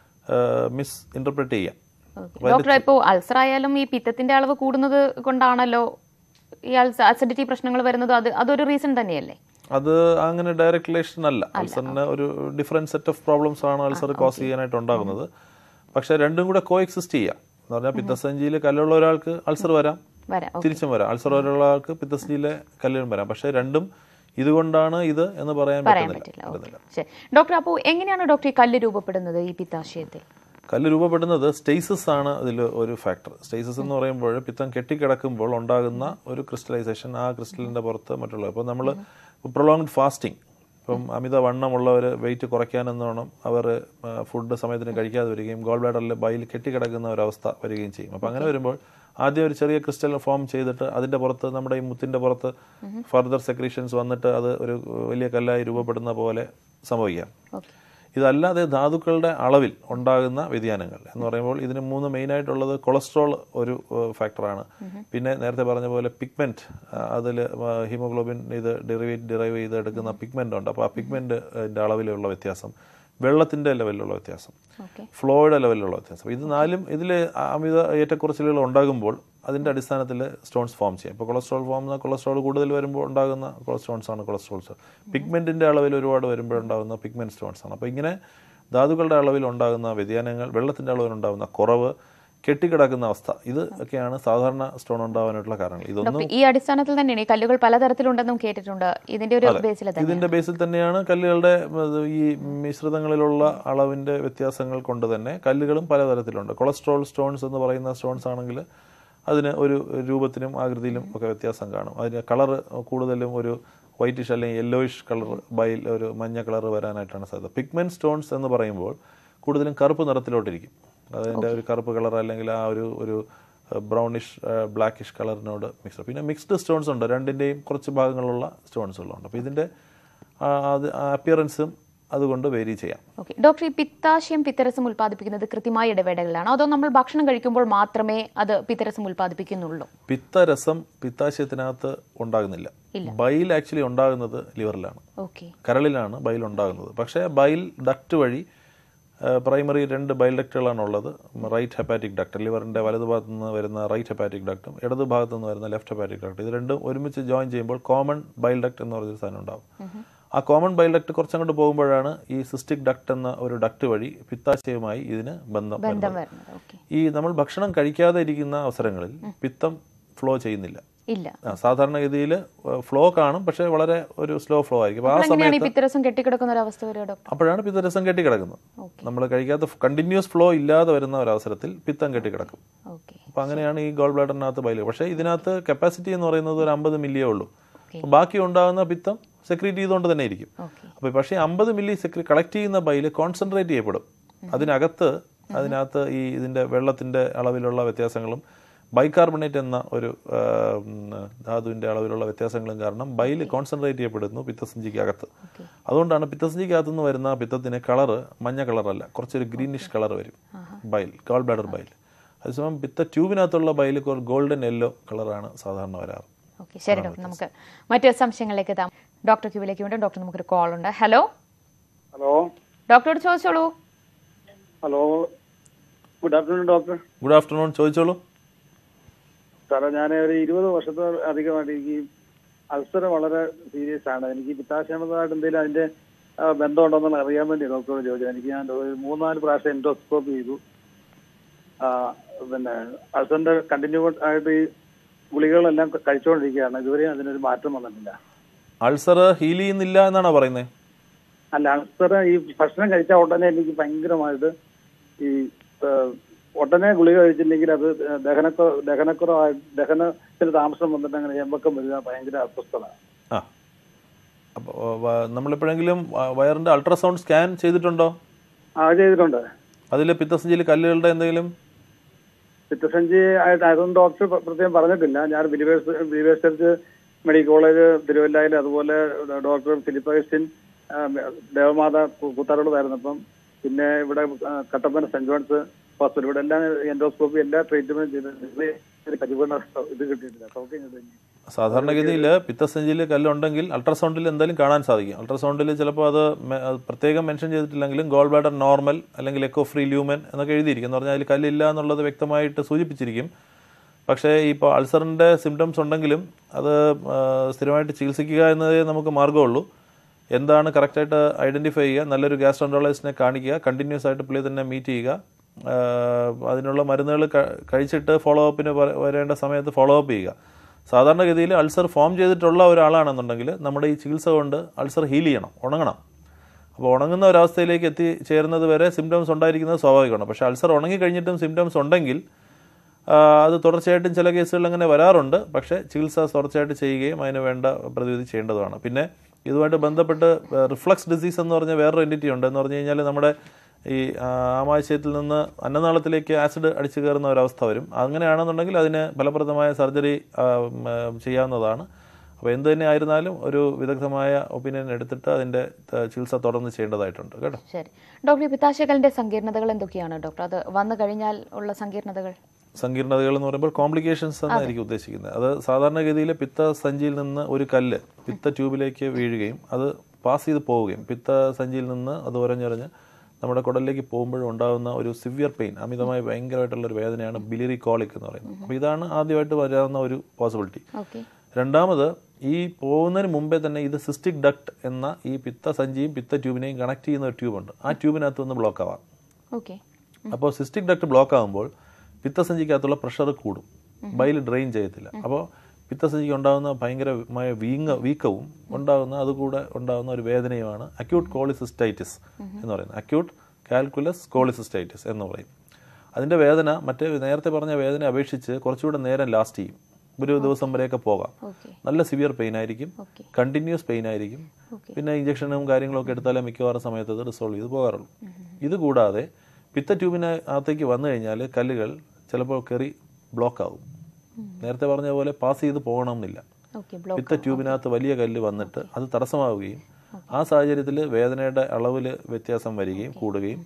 മിസ് ഇന്റർപ്രറ്റ് ചെയ്യാം ഡോക്ടർ ഇപ്പോൾ അൾസർ ആയാലും ഈ പിത്തത്തിന്റെ അളവ് കൂടുന്നത് കൊണ്ടാണല്ലോ ഈ അസിഡിറ്റി പ്രശ്നങ്ങൾ വരുന്നത് അത് അതൊരു റീസൺ തന്നെയല്ലേ അത് അങ്ങനെ ഡയറക്ട് റിലേഷൻ അല്ല അൾസറിന് ഒരു ഡിഫറെന്റ് സെറ്റ് ഓഫ് പ്രോബ്ലംസ് ആണ് അൾസർ കോസ് ചെയ്യാനായിട്ട് ഉണ്ടാകുന്നത് പക്ഷെ രണ്ടും കൂടെ കോ എക്സിസ്റ്റ് ചെയ്യാം എന്ന് പറഞ്ഞാൽ പിത്തസഞ്ചിയിൽ കല്ലുള്ള ഒരാൾക്ക് അൾസർ വരാം വരാം ഓ, തിരിച്ചും വരാം അൾസർ ഉള്ള ആൾക്ക് പിത്തസഞ്ചിയിലെ കല്ലും വരാം പക്ഷെ രണ്ടും ഇതുകൊണ്ടാണ് ഇത് എന്ന് പറയാൻ പറയാൻ പറ്റുന്നില്ല പറ്റില്ല ഓക്കെ ശരി ഡോക്ടർ അപ്പോൾ എങ്ങനെയാണ് ഡോക്ടർ ഈ കല്ല് രൂപപ്പെടുന്നത് ഈ പിത്താശയത്തിൽ കല്ല് രൂപപ്പെടുന്നത് സ്റ്റേസിസ് ആണ് അതിൽ ഒരു ഫാക്ടർ സ്റ്റേസിസ് എന്ന് പറയുമ്പോൾ പിത്തം കെട്ടിക്കിടക്കുമ്പോൾ ഉണ്ടാകുന്ന ഒരു ക്രിസ്റ്റലൈസേഷൻ ആ ക്രിസ്റ്റലിന്റെ പുറത്ത് മറ്റുള്ള ഇപ്പോൾ നമ്മൾ പ്രൊലോങ്ഡ് ഫാസ്റ്റിംഗ് ഇപ്പം അമിത വണ്ണമുള്ളവർ വെയിറ്റ് കുറയ്ക്കാനെന്നോണം അവർ ഫുഡ് സമയത്തിന് കഴിക്കാതെ വരികയും ഗോൾ ബ്ലാഡറിൽ ബൈൽ കെട്ടിക്കിടക്കുന്ന ഒരവസ്ഥ വരികയും ചെയ്യും അപ്പം അങ്ങനെ വരുമ്പോൾ ആദ്യം ഒരു ചെറിയ ക്രിസ്റ്റൽ ഫോം ചെയ്തിട്ട് അതിന്റെ പുറത്ത് നമ്മുടെ ഈ മുത്തിന്റെ പുറത്ത് ഫർദർ സെക്രീഷൻസ് വന്നിട്ട് അത് ഒരു വലിയ കല്ലായി രൂപപ്പെടുന്ന പോലെ സംഭവിക്കാം ഓക്കെ ഇതല്ലാതെ ധാതുക്കളുടെ അളവിൽ ഉണ്ടാകുന്ന വ്യതിയാനങ്ങൾ എന്ന് പറയുമ്പോൾ ഇതിന് മൂന്ന് മെയിൻ ആയിട്ടുള്ളത് കൊളസ്ട്രോൾ ഒരു ഏഹ്, ഫാക്ടറാണ് പിന്നെ നേരത്തെ പറഞ്ഞ പോലെ പിഗ്മെന്റ് അതിൽ ഹീമോഗ്ലോബിൻ ഇത് ഡെറിവേറ്റ് ഡിറൈവ് ചെയ്ത് എടുക്കുന്ന പിഗ്മെന്റ് ഉണ്ട് അപ്പോൾ ആ പിഗ്മെന്റ് അളവിലുള്ള വ്യത്യാസം വെള്ളത്തിന്റെ ലെവലിലുള്ള വ്യത്യാസം ഓക്കെ ഫ്ലോയുടെ ലെവലിലുള്ള വ്യത്യാസം ഇത് നാലും ഇതിൽ അമിത ഏറ്റക്കുറച്ചിലുകൾ ഉണ്ടാകുമ്പോൾ അതിന്റെ അടിസ്ഥാനത്തിൽ സ്റ്റോൺസ് ഫോം ചെയ്യും ഇപ്പോൾ കൊളസ്ട്രോൾ ഫോം കൊളസ്ട്രോൾ കൂടുതൽ വരുമ്പോൾ ഉണ്ടാകുന്ന സ്റ്റോൺസ് ആണ് കൊളസ്ട്രോൾസ് പിഗ്മെന്റിന്റെ അളവിൽ ഒരുപാട് വരുമ്പോൾ ഉണ്ടാകുന്ന പിഗ്മെന്റ് സ്റ്റോൺസ് ആണ് അപ്പോൾ ഇങ്ങനെ ധാതുക്കളുടെ അളവിൽ ഉണ്ടാകുന്ന വ്യതിയാനങ്ങൾ വെള്ളത്തിന്റെ അളവിൽ ഉണ്ടാകുന്ന കുറവ് കെട്ടിക്കിടക്കുന്ന അവസ്ഥ ഇത് ഒക്കെയാണ് സാധാരണ സ്റ്റോൺ ഉണ്ടാവാനായിട്ടുള്ള കാരണങ്ങൾ ഇതൊന്നും ഡോക്ടർ ഈ അടിസ്ഥാനത്തിൽ തന്നെയാണ് ഈ കല്ലുകൾ പലതരത്തിലുണ്ടെന്നും കേട്ടിട്ടുണ്ട് ഇതിന്റെ ഒരു ബേസിൽ തന്നെ ഇതിന്റെ ബേസിൽ തന്നെയാണ് കല്ലുകളുടെ അത് ഈ മിശ്രിതങ്ങളിലുള്ള അളവിന്റെ വ്യത്യാസങ്ങൾ കൊണ്ട് തന്നെ കല്ലുകളും പലതരത്തിലുണ്ട് കൊളസ്ട്രോൾ സ്റ്റോൺസ് എന്ന് പറയുന്ന സ്റ്റോൺസ് ആണെങ്കിൽ അതിന് ഒരു രൂപത്തിനും ആകൃതിയിലും ഒക്കെ വ്യത്യാസം കാണും അതിന് കളർ കൂടുതലും ഒരു വൈറ്റിഷ് അല്ലെങ്കിൽ യെല്ലോയിഷ് കളർ ബൈൽ ഒരു മഞ്ഞ കളർ വരാനായിട്ടാണ് സാധ്യത പിഗ്മെന്റ് സ്റ്റോൺസ് എന്ന് പറയുമ്പോൾ കൂടുതലും കറുപ്പ് നിറത്തിലോട്ടിരിക്കും അതിൻ്റെ ഒരു കറുപ്പ് കളർ അല്ലെങ്കിൽ ആ ഒരു ഒരു ബ്രൗണിഷ് ബ്ലാക്കിഷ് കളറിനോട് മിക്സ്ഡ് പിന്നെ മിക്സ്ഡ് സ്റ്റോൺസ് ഉണ്ട് രണ്ടിൻ്റെയും കുറച്ച് ഭാഗങ്ങളുള്ള സ്റ്റോൺസുകളുണ്ട് അപ്പോൾ ഇതിൻ്റെ ആ, അത് അപ്പിയറൻസും അതുകൊണ്ട് വേരി ചെയ്യാം ഓക്കെ ഡോക്ടർ ഈ പിത്താശയം പിത്തരസം ഉൽപ്പാദിപ്പിക്കുന്നത് കൃത്യമായ ഇടവേളകളിലാണ് അതോ നമ്മൾ ഭക്ഷണം കഴിക്കുമ്പോൾ മാത്രമേ അത് പിത്തരസം ഉൽപ്പാദിപ്പിക്കുന്നുള്ളൂ പിത്തരസം പിത്താശയത്തിനകത്ത് ഉണ്ടാകുന്നില്ല ബൈൽ ആക്ച്വലി ഉണ്ടാകുന്നത് ലിവറിലാണ് ഓക്കെ കരളിലാണ് ബൈൽ ഉണ്ടാകുന്നത് പക്ഷേ ബൈൽ ഡക്റ്റ് വഴി പ്രൈമറി രണ്ട് ബൈൽ ഡക്റ്റുകളാണ് ഉള്ളത് റൈറ്റ് ഹെപ്പാറ്റിക് ഡക്ട് ലിവറിൻ്റെ വലതു ഭാഗത്തു നിന്ന് വരുന്ന റൈറ്റ് ഹെപ്പാറ്റിക് ഡക്റ്റും ഇടതു ഭാഗത്തു നിന്ന് വരുന്ന ലെഫ്റ്റ് ഹെപ്പാറ്റിക് ഡക്ട് ഇത് രണ്ടും ഒരുമിച്ച് ജോയിൻ ചെയ്യുമ്പോൾ കോമൺ ബൈൽ ഡക്ട് എന്ന് പറഞ്ഞൊരു സാധനം ഉണ്ടാവും ആ കോമൺ ബൈൽ ഡക്ട് കുറച്ചങ്ങോട്ട് പോകുമ്പോഴാണ് ഈ സിസ്റ്റിക് ഡക്ട് എന്ന ഒരു ഡക്ട് വഴി പിത്താശയവുമായി ഇതിന് ബന്ധം ബന്ധം വരുന്നത്. വരുന്നത് ഓക്കെ ഈ നമ്മൾ ഭക്ഷണം കഴിക്കാതെ ഇരിക്കുന്ന അവസരങ്ങളിൽ പിത്തം ഫ്ലോ ചെയ്യുന്നില്ല ഇല്ല ആ, സാധാരണഗതിയിൽ ഫ്ലോ കാണും പക്ഷേ വളരെ ഒരു സ്ലോ ഫ്ലോ ആയിരിക്കും അപ്പോൾ ആ എങ്ങനെയാണ് ഈ സമയത്ത് പിത്തരസം കെട്ടിക്കിടക്കുന്ന ഒരു അവസ്ഥ വരിക ഡോക്ടർ അപ്പോഴാണ് പിത്തരസം കെട്ടിക്കിടക്കുന്നത് നമ്മൾ കഴിക്കാത്ത കണ്ടിന്യൂസ് ഫ്ലോ ഇല്ലാതെ വരുന്ന ഒരു അവസരത്തിൽ പിത്തം കെട്ടിക്കിടക്കും ഓക്കെ അപ്പോൾ അങ്ങനെയാണ് ഈ ഗോൾ ബ്ലാഡറിനകത്ത് ബൈല് പക്ഷേ ഇതിനകത്ത് കപ്പാസിറ്റി എന്ന് പറയുന്നത് ഒരു അമ്പത് മില്ലിയേ ഉള്ളൂ അപ്പോൾ ബാക്കി ഉണ്ടാകുന്ന പിത്തം സെക്രീറ്റ് ചെയ്തുകൊണ്ട് തന്നെ ഇരിക്കും ഓക്കെ അപ്പോൾ പക്ഷേ അമ്പത് മില്ലി സെക്രി കളക്ട് ചെയ്യുന്ന ബൈല് കോൺസെൻട്രേറ്റ് ചെയ്യപ്പെടും അതിനകത്ത് അതിനകത്ത് ഈ ഇതിൻ്റെ വെള്ളത്തിൻ്റെ അളവിലുള്ള വ്യത്യാസങ്ങളും ബൈകാർബണേറ്റ് എന്ന ഒരു ആ, ഉം, ധാതുവിൻ്റെ അളവിലുള്ള വ്യത്യാസങ്ങളും കാരണം ബൈല് കോൺസെൻട്രേറ്റ് ചെയ്യപ്പെടുന്നു പിത്തസഞ്ചിക്ക് അകത്ത് അതുകൊണ്ടാണ് പിത്തസഞ്ചിക്കകത്തു നിന്ന് വരുന്ന പിത്തത്തിന് കളറ് മഞ്ഞ കളറല്ല കുറച്ചൊരു ഗ്രീനിഷ് കളർ വരും ബൈൽ ഗോൾ ബ്ലാഡർ ബൈൽ അതേസമയം പിത്ത ട്യൂബിനകത്തുള്ള ബൈല് ഗോൾഡൻ യെല്ലോ കളറാണ് സാധാരണ വരാറ് ഓക്കെ ശരി ഡോക്ടർ നമുക്ക് മറ്റ് സംശയങ്ങളിലേക്ക് എത്താം ഡോക്ടർ ക്യൂവിലേക്ക് വേണ്ടി ഡോക്ടർ നമുക്കൊരു കോൾ ഉണ്ട് ഹലോ ഹലോ ഡോക്ടറോട് ചോദിച്ചോളൂ hello good afternoon doctor good afternoon ചോദിച്ചോളൂ സാറേ ഞാൻ ഒരു ഇരുപത് വർഷത്തെ അധികമായിട്ട് എനിക്ക് അൾസർ വളരെ സീരിയസ് ആണ് എനിക്ക് പിത്താശയമായിട്ട് എന്തെങ്കിലും അതിന്റെ ആ, ബന്ധമുണ്ടോന്ന് അറിയാൻ വേണ്ടി ഡോക്ടറോട് ചോദിച്ചു എനിക്ക് ഞാൻ ഒരു മൂന്നാല് പ്രാവശ്യം എൻഡോസ്കോപ്പ് ചെയ്തു ആ, പിന്നെ അൾസറിന്റെ കണ്ടിന്യൂ ആയിട്ട് ഈ ഗുളികകളെല്ലാം കഴിച്ചുകൊണ്ടിരിക്കുകയാണ് ഇതുവരെ അതിനൊരു മാറ്റം വന്നിട്ടില്ല അൾസർ ഹീൽ ചെയ്യുന്നില്ല എന്നാണോ പറയുന്നത് അല്ല അൾസർ ഈ ഭക്ഷണം കഴിച്ച ഉടനെ എനിക്ക് ഭയങ്കരമായിട്ട് ഈ ഏഹ്, ഉടനെ ഗുളിക കഴിച്ചില്ലെങ്കിൽ അത് ദഹനക്കു ദഹനക്കുറവായി ദഹനത്തിന് താമസം വന്നിട്ട് അങ്ങനെ എമ്പക്കം വരിക ഭയങ്കര അസ്വസ്ഥത ആ അപ്പോൾ നമ്മളെപ്പോഴെങ്കിലും വ- വയറിന്റെ അൾട്രാസൗണ്ട് സ്കാൻ ചെയ്തിട്ടുണ്ടോ ആ അത് ചെയ്തിട്ടുണ്ട് അതിൽ പിത്തസഞ്ചിയിൽ കല്ലുകളുടെ എന്തെങ്കിലും ചിത്രസഞ്ചി ആയിട്ട് അതൊന്നും ഡോക്ടർ പ്ര- പ്രത്യേകം പറഞ്ഞിട്ടില്ല ഞാൻ believers believers church medical college തിരുവല്ലയിൽ അതുപോലെ ഡോക്ടർ ഫിലിപ്പ് അഗസ്റ്റിൻ ആ, ദേവമാത കു- കൂത്താരോടായിരുന്നപ്പം പിന്നെ ഇവിടെ ആ, കട്ടപ്പന സെന്റ് ജോൺസ് ഹോസ്പിറ്റൽ ഇവിടെ എല്ലാം എൻഡോസ്കോപ്പി എല്ലാ ട്രീറ്റ്മെന്റ് ചെയ്ത് പരിപൂർണ്ണ ഇത് കിട്ടിയിട്ടില്ല സൗഖ്യം കിട്ടിയില്ല സാധാരണഗതിയിൽ പിത്തസഞ്ചിയിൽ കല്ലുണ്ടെങ്കിൽ അൾട്രാസൗണ്ടിൽ എന്തായാലും കാണാൻ സാധിക്കും അൾട്രാസൗണ്ടിൽ ചിലപ്പോൾ അത് മെ- അത് പ്രത്യേകം മെൻഷൻ ചെയ്തിട്ടില്ലെങ്കിലും ഗോൾ ബ്ലാഡർ നോർമൽ അല്ലെങ്കിൽ എക്കോ ഫ്രീ ല്യൂമൻ എന്നൊക്കെ എഴുതിയിരിക്കും എന്ന് പറഞ്ഞാൽ അതിൽ കല്ലില്ല എന്നുള്ളത് വ്യക്തമായിട്ട് സൂചിപ്പിച്ചിരിക്കും പക്ഷേ ഇപ്പോൾ അൾസറിൻ്റെ സിംറ്റംസ് ഉണ്ടെങ്കിലും അത് ആ, സ്ഥിരമായിട്ട് ചികിത്സിക്കുക എന്നതേ നമുക്ക് മാർഗ്ഗമുള്ളൂ എന്താണ് കറക്റ്റായിട്ട് ഐഡൻറ്റിഫൈ ചെയ്യുക നല്ലൊരു ഗ്യാസ്ട്രോൻട്രോളജിസ്റ്റിനെ കാണിക്കുക കണ്ടിന്യൂസ് ആയിട്ട് പുള്ളി തന്നെ മീറ്റ് ചെയ്യുക ആ, അതിനുള്ള മരുന്നുകൾ ക- കഴിച്ചിട്ട് ഫോളോ അപ്പിന് വരേണ്ട സമയത്ത് ഫോളോ അപ്പ് ചെയ്യുക സാധാരണഗതിയിൽ അൾസർ ഫോം ചെയ്തിട്ടുള്ള ഒരാളാണെന്നുണ്ടെങ്കിൽ നമ്മുടെ ഈ ചികിത്സ കൊണ്ട് അൾസർ ഹീൽ ചെയ്യണം ഉണങ്ങണം അപ്പോൾ ഉണങ്ങുന്ന ഒരവസ്ഥയിലേക്ക് എത്തിച്ചേരുന്നത് വരെ സിംറ്റംസ് ഉണ്ടായിരിക്കുന്നത് സ്വാഭാവികമാണ് പക്ഷേ അൾസർ ഉണങ്ങി കഴിഞ്ഞിട്ടും സിംറ്റംസ് ഉണ്ടെങ്കിൽ ആ, അത് തുടർച്ചയായിട്ടും ചില കേസുകളിൽ അങ്ങനെ വരാറുണ്ട് പക്ഷേ ചികിത്സ തുടർച്ചയായിട്ട് ചെയ്യുകയും അതിന് വേണ്ട പ്രതിവിധി ചെയ്യേണ്ടതുമാണ് പിന്നെ ഇതുമായിട്ട് ബന്ധപ്പെട്ട് റിഫ്ലക്സ് ഡിസീസ് എന്ന് പറഞ്ഞ വേറൊരു എൻറ്റിറ്റി ഉണ്ട് എന്ന് പറഞ്ഞു കഴിഞ്ഞാൽ നമ്മുടെ ഈ ആ, ആമാശയത്തിൽ നിന്ന് അന്നനാളത്തിലേക്ക് ആസിഡ് അടിച്ചു കയറുന്ന ഒരവസ്ഥ വരും അങ്ങനെയാണെന്നുണ്ടെങ്കിൽ അതിന് ഫലപ്രദമായ സർജറി ആ, ഉം, ആ, ചെയ്യാവുന്നതാണ് അപ്പോൾ എന്ത് തന്നെ ആയിരുന്നാലും ഒരു വിദഗ്ധമായ ഒപ്പീനിയൻ എടുത്തിട്ട് അതിൻ്റെ ആ, ചികിത്സ തുടർന്ന് ചെയ്യേണ്ടതായിട്ടുണ്ട് കേട്ടോ ശരി ഡോക്ടർ ഈ പിത്താശയക്കലിന്റെ സങ്കീർണതകൾ എന്തൊക്കെയാണ് ഡോക്ടർ അത് വന്നു കഴിഞ്ഞാൽ ഉള്ള സങ്കീർണതകൾ സങ്കീർണതകൾ എന്ന് പറയുമ്പോൾ കോംപ്ലിക്കേഷൻസ് എന്നായിരിക്കും ഉദ്ദേശിക്കുന്നത് അത് സാധാരണഗതിയിൽ പിത്തസഞ്ചിയിൽ നിന്ന് ഒരു കല്ല് പിത്ത ട്യൂബിലേക്ക് വീഴുകയും അത് പാസ് ചെയ്ത് പോവുകയും പിത്തസഞ്ചിയിൽ നിന്ന് അത് ഉരഞ്ഞുരഞ്ഞ് നമ്മുടെ കുടലിലേക്ക് പോകുമ്പോഴും ഉണ്ടാകുന്ന ഒരു സിവിയർ പെയിൻ അമിതമായി ഭയങ്കരമായിട്ടുള്ള ഒരു വേദനയാണ് ബിലിറി കോളിക് എന്ന് പറയുന്നത് അപ്പോൾ ഇതാണ് ആദ്യമായിട്ട് വരാവുന്ന ഒരു പോസിബിലിറ്റി ഓക്കെ രണ്ടാമത് ഈ പോകുന്നതിന് മുമ്പേ തന്നെ ഇത് സിസ്റ്റിക് ഡക്ട് എന്ന ഈ പിത്തസഞ്ചിയും പിത്ത ട്യൂബിനെയും കണക്ട് ചെയ്യുന്ന ഒരു ട്യൂബുണ്ട് ആ ട്യൂബിനകത്ത് നിന്ന് ബ്ലോക്ക് ആവാം ഓക്കെ അപ്പോൾ സിസ്റ്റിക് ഡക്ട് ബ്ലോക്ക് ആകുമ്പോൾ പിത്തസഞ്ചിക്കകത്തുള്ള പ്രഷർ കൂടും ബൈൽ ഡ്രെയിൻ ചെയ്യത്തില്ല അപ്പോൾ പിത്തസഞ്ചിക്ക് ഉണ്ടാകുന്ന ഭയങ്കരമായ വീങ്ങ വീക്കവും ഉണ്ടാകുന്ന അതുകൂടെ ഉണ്ടാകുന്ന ഒരു വേദനയുമാണ് അക്യൂട്ട് കോളിസിസ്റ്റൈറ്റിസ് എന്ന് പറയുന്നത് അക്യൂട്ട് കാൽക്കുലസ് കോളിസിസ്റ്റൈറ്റിസ് എന്ന് പറയും അതിൻ്റെ വേദന മറ്റേ നേരത്തെ പറഞ്ഞ വേദന അപേക്ഷിച്ച് കുറച്ചുകൂടെ നേരം ലാസ്റ്റ് ചെയ്യും ഒരു ദിവസം വരെയൊക്കെ പോകാം ഓക്കെ നല്ല സിവിയർ പെയിൻ ആയിരിക്കും ഓക്കെ കണ്ടിന്യൂസ് പെയിൻ ആയിരിക്കും ഓക്കെ പിന്നെ ഇഞ്ചക്ഷനും കാര്യങ്ങളൊക്കെ എടുത്താലേ മിക്കവാറും സമയത്ത് അത് റിസോൾവ് ചെയ്ത് പോകാറുള്ളൂ ഇത് കൂടാതെ പിത്ത ട്യൂബിനകത്തേക്ക് വന്നു കഴിഞ്ഞാൽ കല്ലുകൾ ചിലപ്പോൾ കയറി ബ്ലോക്ക് ആവും നേരത്തെ പറഞ്ഞ പോലെ പാസ് ചെയ്ത് പോകണമെന്നില്ല ഓക്കെ ബ്ലോക്ക് പിത്ത ട്യൂബിനകത്ത് വലിയ കല്ല് വന്നിട്ട് അത് തടസ്സമാവുകയും ആ സാഹചര്യത്തിൽ വേദനയുടെ അളവിൽ വ്യത്യാസം വരികയും കൂടുകയും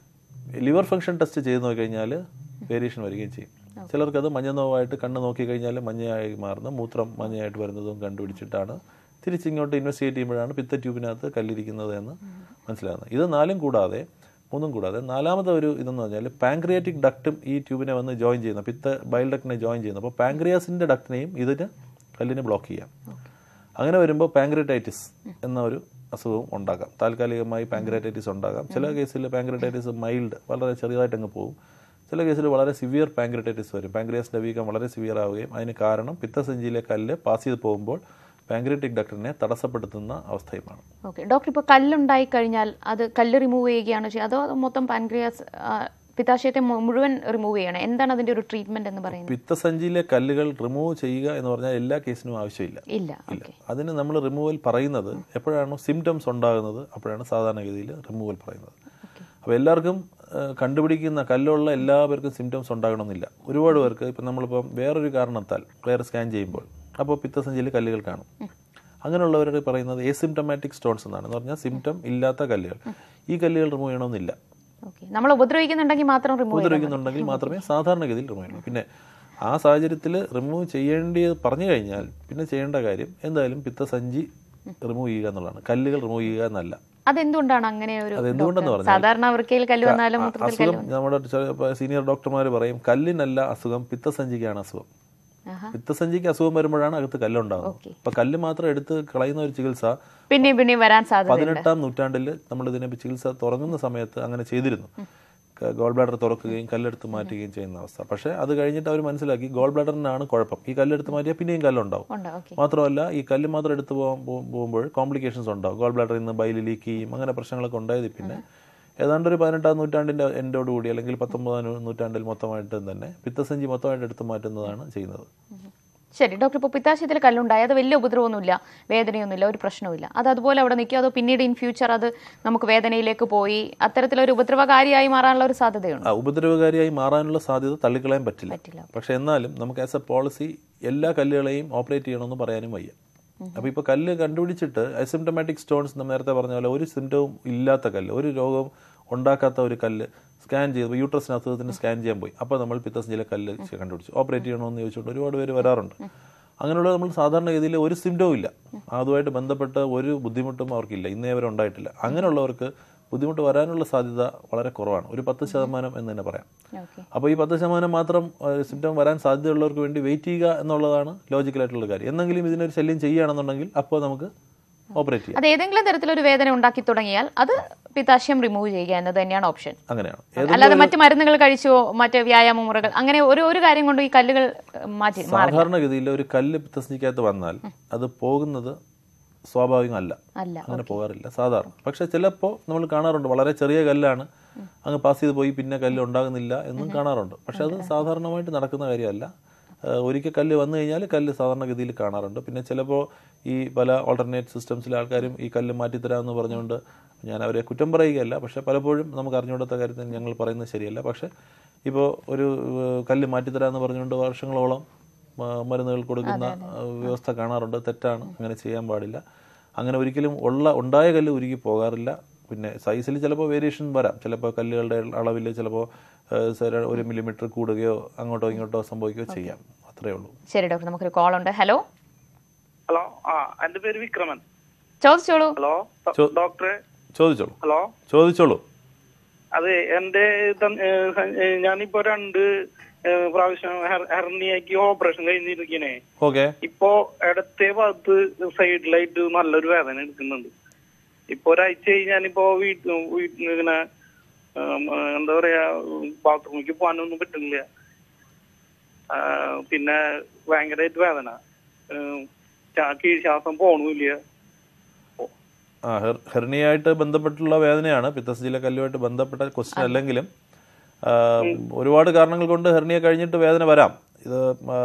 ലിവർ ഫംഗ്ഷൻ ടെസ്റ്റ് ചെയ്ത് നോക്കിക്കഴിഞ്ഞാൽ വേരിയേഷൻ വരികയും ചെയ്യും ചിലർക്ക് അത് മഞ്ഞനോവായിട്ട് കണ്ണ് നോക്കിക്കഴിഞ്ഞാൽ മഞ്ഞയായി മാറുന്ന മൂത്രം മഞ്ഞയായിട്ട് വരുന്നതും കണ്ടുപിടിച്ചിട്ടാണ് തിരിച്ചിങ്ങോട്ട് ഇൻവെസ്റ്റിഗേറ്റ് ചെയ്യുമ്പോഴാണ് പിത്ത ട്യൂബിനകത്ത് കല്ലിരിക്കുന്നത് എന്ന് മനസ്സിലാകുന്നത് ഇത് നാലും കൂടാതെ മൂന്നും കൂടാതെ നാലാമത്തെ ഒരു ഇതെന്ന് പറഞ്ഞാൽ പാങ്ക്രിയാറ്റിക് ഡക്റ്റും ഈ ട്യൂബിനെ വന്ന് ജോയിൻ ചെയ്യുന്ന പിത്ത ബയൽ ഡക്റ്റിനെ ജോയിൻ ചെയ്യുന്നു അപ്പോൾ പാങ്ക്രിയാസിൻ്റെ ഡക്റ്റിനെയും ഇതിന് കല്ലിനെ ബ്ലോക്ക് ചെയ്യാം അങ്ങനെ വരുമ്പോൾ പാങ്ക്രിയറ്റൈറ്റിസ് എന്ന ഒരു അസുഖവും ഉണ്ടാകാം താൽക്കാലികമായി പാങ്ക്രിയറ്റൈറ്റിസ് ഉണ്ടാകാം ചില കേസിൽ പാങ്ക്രിയറ്റൈറ്റിസ് മൈൽഡ് വളരെ ചെറിയതായിട്ട് അങ്ങ് പോകും ചില കേസിൽ വളരെ സിവിയർ പാങ്ക്രിയറ്റൈറ്റിസ് വരും പാങ്ക്രിയാസിൻ്റെ വീക്കം വളരെ സിവിയർ ആവുകയും അതിന് കാരണം പിത്തസഞ്ചിയിലെ കല്ല് പാസ് ചെയ്ത് പോകുമ്പോൾ പാങ്ക്രിയറ്റിക് ഡക്ടറിനെ തടസ്സപ്പെടുത്തുന്ന അവസ്ഥയുമാണ് ഓക്കെ ഡോക്ടർ ഇപ്പോൾ കല്ലുണ്ടായി കഴിഞ്ഞാൽ അത് കല്ല് റിമൂവ് ചെയ്യുകയാണോ ചെയ്യുക അതോ അത് മൊത്തം പാൻക്രിയാസ് പിത്താശയത്തെ മു- മുഴുവൻ റിമൂവ് ചെയ്യണം എന്താണ് അതിന്റെ ഒരു ട്രീറ്റ്മെന്റ് എന്ന് പറയുന്നത് പിത്തസഞ്ചിയിലെ കല്ലുകൾ റിമൂവ് ചെയ്യുക എന്ന് പറഞ്ഞാൽ എല്ലാ കേസിനും ആവശ്യമില്ല ഇല്ല ഇല്ല ഓക്കെ അതിന് നമ്മൾ റിമൂവൽ പറയുന്നത് എപ്പോഴാണോ സിംറ്റംസ് ഉണ്ടാകുന്നത് അപ്പോഴാണ് സാധാരണഗതിയിൽ റിമൂവൽ പറയുന്നത് അപ്പോൾ എല്ലാവർക്കും ആ, കണ്ടുപിടിക്കുന്ന കല്ലുള്ള എല്ലാവർക്കും സിംറ്റംസ് ഉണ്ടാകണമെന്നില്ല ഒരുപാട് പേർക്ക് ഇപ്പം നമ്മളിപ്പം വേറൊരു കാരണത്താൽ വേറെ സ്കാൻ ചെയ്യുമ്പോൾ അപ്പോൾ പിത്തസഞ്ചിയിൽ കല്ലുകൾ കാണും അങ്ങനെയുള്ളവരോട് പറയുന്നത് എസിംറ്റമാറ്റിക് സ്റ്റോൺസ് എന്നാണ് എന്ന് പറഞ്ഞാൽ സിംറ്റം ഇല്ലാത്ത കല്ലുകൾ ഈ കല്ലുകൾ റിമൂവ് ചെയ്യണമെന്നില്ല ഓക്കെ നമ്മൾ ഉപദ്രവിക്കുന്നുണ്ടെങ്കിൽ മാത്രം റിമൂവ് ചെയ്യണം ഉപദ്രവിക്കുന്നുണ്ടെങ്കിൽ മാത്രമേ സാധാരണഗതിയിൽ റിമൂവ് ചെയ്യണം പിന്നെ ആ സാഹചര്യത്തിൽ റിമൂവ് ചെയ്യേണ്ടത് പറഞ്ഞു കഴിഞ്ഞാൽ പിന്നെ ചെയ്യേണ്ട കാര്യം എന്തായാലും പിത്തസഞ്ചി റിമൂവ് ചെയ്യുക എന്നുള്ളതാണ് കല്ലുകൾ റിമൂവ് ചെയ്യുക എന്നല്ല അതെന്തുകൊണ്ടാണ് അങ്ങനെ ഒരു അതെന്തുകൊണ്ടെന്ന് ഡോക്ടർ? പറഞ്ഞാൽ സാധാരണ വൃക്കയിൽ കല്ല് വന്നാലും മൂത്രത്തിൽ കല്ല് അസുഖം നമ്മുടെ സീനിയർ ഡോക്ടർമാർ പറയും കല്ലിനല്ല അസുഖം പിത്തസഞ്ചിക്കാണ് അസുഖം ആഹാ. പിത്തസഞ്ചിക്ക് അസുഖം വരുമ്പോഴാണ് അകത്ത് കല്ലുണ്ടാകുന്നത് ഓക്കെ. അപ്പൊ കല്ല് മാത്രം എടുത്ത് കളയുന്ന ഒരു ചികിത്സ പിന്നെയും പിന്നെയും വരാൻ സാധ്യത പതിനെട്ടാം നൂറ്റാണ്ടിൽ നമ്മൾ ഇതിനെ ചികിത്സ തുടങ്ങുന്ന സമയത്ത് അങ്ങനെ ചെയ്തിരുന്നു ഗോൾ ബ്ലാഡർ തുറക്കുകയും കല്ലെടുത്ത് മാറ്റുകയും ചെയ്യുന്ന അവസ്ഥ പക്ഷേ അത് കഴിഞ്ഞിട്ട് അവർ മനസ്സിലാക്കി ഗോൾ ബ്ലാഡറിനാണ് കുഴപ്പം ഈ കല്ലെടുത്ത് മാറ്റിയാൽ പിന്നെയും കല്ലുണ്ടാവും ഉണ്ട് ഓക്കെ മാത്രമല്ല ഈ കല്ല് മാത്രം എടുത്ത് പോകാൻ പോ- പോകുമ്പോൾ കോംപ്ലിക്കേഷൻസ് ഉണ്ടാവും ഗോൾ ബ്ലാഡറിൽ നിന്ന് ബൈല് ലീക്ക് ചെയ്യും അങ്ങനെ പ്രശ്നങ്ങളൊക്കെ ഉണ്ടായത് പിന്നെ ഏതാണ്ട് ഒരു പതിനെട്ടാം നൂറ്റാണ്ടിന്റെ എൻഡോട് കൂടി അല്ലെങ്കിൽ പത്തൊമ്പതാം നൂ- നൂറ്റാണ്ടിൽ മൊത്തമായിട്ട് തന്നെ പിത്തസഞ്ചി മൊത്തമായിട്ട് എടുത്ത് മാറ്റുന്നതാണ് ചെയ്യുന്നത് ശരി ഡോക്ടർ ഇപ്പോൾ പിത്താശയത്തിൽ കല്ലുണ്ടായി അത് വലിയ ഉപദ്രവമൊന്നുമില്ല വേദനയൊന്നുമില്ല ഒരു പ്രശ്നവുമില്ല അത് അതുപോലെ അവിടെ നിൽക്കുക അതോ പിന്നീട് ഇൻ ഫ്യൂച്ചർ അത് നമുക്ക് വേദനയിലേക്ക് പോയി അത്തരത്തിലൊരു ഉപദ്രവകാരിയായി മാറാനുള്ള ഒരു സാധ്യതയുണ്ട് ആ ഉപദ്രവകാരിയായി മാറാനുള്ള സാധ്യത തള്ളിക്കളയാൻ പറ്റില്ല പറ്റില്ല പക്ഷെ എന്നാലും നമുക്ക് ആസ് എ പോളിസി എല്ലാ കല്ലുകളെയും ഓപ്പറേറ്റ് ചെയ്യണമെന്ന് പറയാനും വയ്യ അപ്പോൾ ഇപ്പോൾ കല്ല് കണ്ടുപിടിച്ചിട്ട് അസിംറ്റമാറ്റിക് സ്റ്റോൺസ് നമ്മൾ നേരത്തെ പറഞ്ഞ പോലെ ഒരു സിംറ്റവും ഇല്ലാത്ത കല്ല് ഒരു രോഗവും ഉണ്ടാക്കാത്ത ഒരു കല്ല് സ്കാൻ ചെയ്ത് യൂട്രസിന് അസുഖത്തിന് സ്കാൻ ചെയ്യാൻ പോയി അപ്പോൾ നമ്മൾ പിത്തസഞ്ചിയിലെ കല്ല് കണ്ടുപിടിച്ചു ഓപ്പറേറ്റ് ചെയ്യണമെന്ന് ചോദിച്ചുകൊണ്ട് ഒരുപാട് പേര് വരാറുണ്ട് അങ്ങനെയുള്ള നമ്മൾ സാധാരണഗതിയിൽ ഒരു സിംറ്റവും ഇല്ല അതുമായിട്ട് ബന്ധപ്പെട്ട ഒരു ബുദ്ധിമുട്ടും അവർക്കില്ല ഇന്നേ വരെ ഉണ്ടായിട്ടില്ല അങ്ങനെയുള്ളവർക്ക് ബുദ്ധിമുട്ട് വരാനുള്ള സാധ്യത വളരെ കുറവാണ് ഒരു പത്ത് ശതമാനം എന്ന് തന്നെ പറയാം ഓക്കെ അപ്പോൾ ഈ പത്ത് ശതമാനം മാത്രം സിംറ്റം വരാൻ സാധ്യതയുള്ളവർക്ക് വേണ്ടി വെയിറ്റ് ചെയ്യുക എന്നുള്ളതാണ് ലോജിക്കലായിട്ടുള്ള കാര്യം എന്തെങ്കിലും ഇതിനൊരു ശല്യം ചെയ്യുകയാണെന്നുണ്ടെങ്കിൽ അപ്പോൾ നമുക്ക് ഓപ്പറേറ്റ് ചെയ്യാം അത് ഏതെങ്കിലും തരത്തിലൊരു വേദന ഉണ്ടാക്കി തുടങ്ങിയാൽ അത് പിത്താശയം റിമൂവ് ചെയ്യുക എന്നത് തന്നെയാണ് ഓപ്ഷൻ അങ്ങനെയാണ് അല്ലാതെ മറ്റു മരുന്നുകൾ കഴിച്ചോ മറ്റ് വ്യായാമ മുറകൾ അങ്ങനെ ഒരു ഒരു കാര്യം കൊണ്ട് ഈ കല്ലുകൾ ഏഹ്, മാറ്റി മാറി സാധാരണഗതിയിൽ ഒരു കല്ല് പിത്തസ്നിക്കകത്ത് വന്നാൽ അത് പോകുന്നത് സ്വാഭാവികമല്ല അല്ല അങ്ങനെ പോകാറില്ല സാധാരണ പക്ഷെ ചിലപ്പോൾ നമ്മൾ കാണാറുണ്ട് വളരെ ചെറിയ കല്ലാണ് അങ്ങ് പാസ് ചെയ്ത് പോയി പിന്നെ കല്ല് ഉണ്ടാകുന്നില്ല എന്നും കാണാറുണ്ട് പക്ഷെ അത് സാധാരണമായിട്ട് നടക്കുന്ന കാര്യമല്ല ഏഹ് ഒരിക്കൽ കല്ല് വന്നു കഴിഞ്ഞാൽ കല്ല് സാധാരണഗതിയിൽ കാണാറുണ്ട് പിന്നെ ചിലപ്പോൾ ഈ പല ഓൾട്ടർനേറ്റ് സിസ്റ്റംസിലെ ആൾക്കാരും ഈ കല്ല് മാറ്റിത്തരാമെന്ന് പറഞ്ഞുകൊണ്ട് ഞാൻ അവരെ കുറ്റം പറയുകയല്ല പക്ഷെ പലപ്പോഴും നമുക്ക് അറിഞ്ഞുകൂടാത്ത കാര്യത്തിൽ ഞങ്ങൾ പറയുന്നത് ശരിയല്ല പക്ഷെ ഇപ്പോൾ ഒരു ഏഹ് കല്ല് മാറ്റിത്തരാമെന്ന് പറഞ്ഞുകൊണ്ട് വർഷങ്ങളോളം മ- മരുന്നുകൾ കൊടുക്കുന്ന ഏഹ് വ്യവസ്ഥ കാണാറുണ്ട് തെറ്റാണ് അങ്ങനെ ചെയ്യാൻ പാടില്ല അങ്ങനെ ഒരിക്കലും ഉള്ള ഉണ്ടായ കല്ല് ഉരുകി പോകാറില്ല പിന്നെ സൈസിൽ ചിലപ്പോൾ വേരിയേഷൻ വരാം ചിലപ്പോൾ കല്ലുകളുടെ അളവിൽ ചിലപ്പോൾ ഏഹ് സര- ഒരു മില്ലിമീറ്റർ കൂടുകയോ അങ്ങോട്ടോ ഇങ്ങോട്ടോ സംഭവിക്കുകയോ ചെയ്യാം അത്രേ ഉള്ളൂ ശരി ഡോക്ടർ നമുക്കൊരു കോൾ ഉണ്ട് ഹലോ ഹലോ ആ എന്റെ പേര് വിക്രമൻ ചോദിച്ചോളൂ ഹലോ ഡോ- ചോ- ഡോക്ടറെ ചോദിച്ചോളൂ ഹലോ ചോദിച്ചോളൂ അതെ എന്റെ തൻ- ഏ, സ- ഏ, ഞാനിപ്പോ രണ്ട് ഏ, പ്രാവശ്യം ഹെർ- ഹെർണിയക്ക് ഓപ്പറേഷൻ കഴിഞ്ഞിരിക്കണേ ഓക്കെ ഇപ്പോ ഇടത്തെ ഭാഗത്ത് സൈഡിലായിട്ട് നല്ലൊരു വേദന എടുക്കുന്നുണ്ട് ഇപ്പൊ ഒരാഴ്ച ഞാനിപ്പോ വീട്ടിൽ വീട്ടിൽ ഇങ്ങനെ ഉം, എന്താ പറയാ ബാത്റൂമിലേക്ക് പോകാനൊന്നും പറ്റുന്നില്ല ആ, പിന്നെ ഭയങ്കരമായിട്ട് വേദന ഏഹ്, ചാ- കീഴ്ശ്വാസം പോണുമില്ല ആ ഹെർ- ഹെർണിയായിട്ട് ബന്ധപ്പെട്ടുള്ള വേദനയാണ് പിത്തസഞ്ചിയിലെ കല്ലുമായിട്ട് ബന്ധപ്പെട്ട ക്വസ്റ്റ്യൻ അല്ലെങ്കിലും ആ, ഒരുപാട് കാരണങ്ങൾ കൊണ്ട് ഹെർണിയ കഴിഞ്ഞിട്ട് വേദന വരാം ഇത്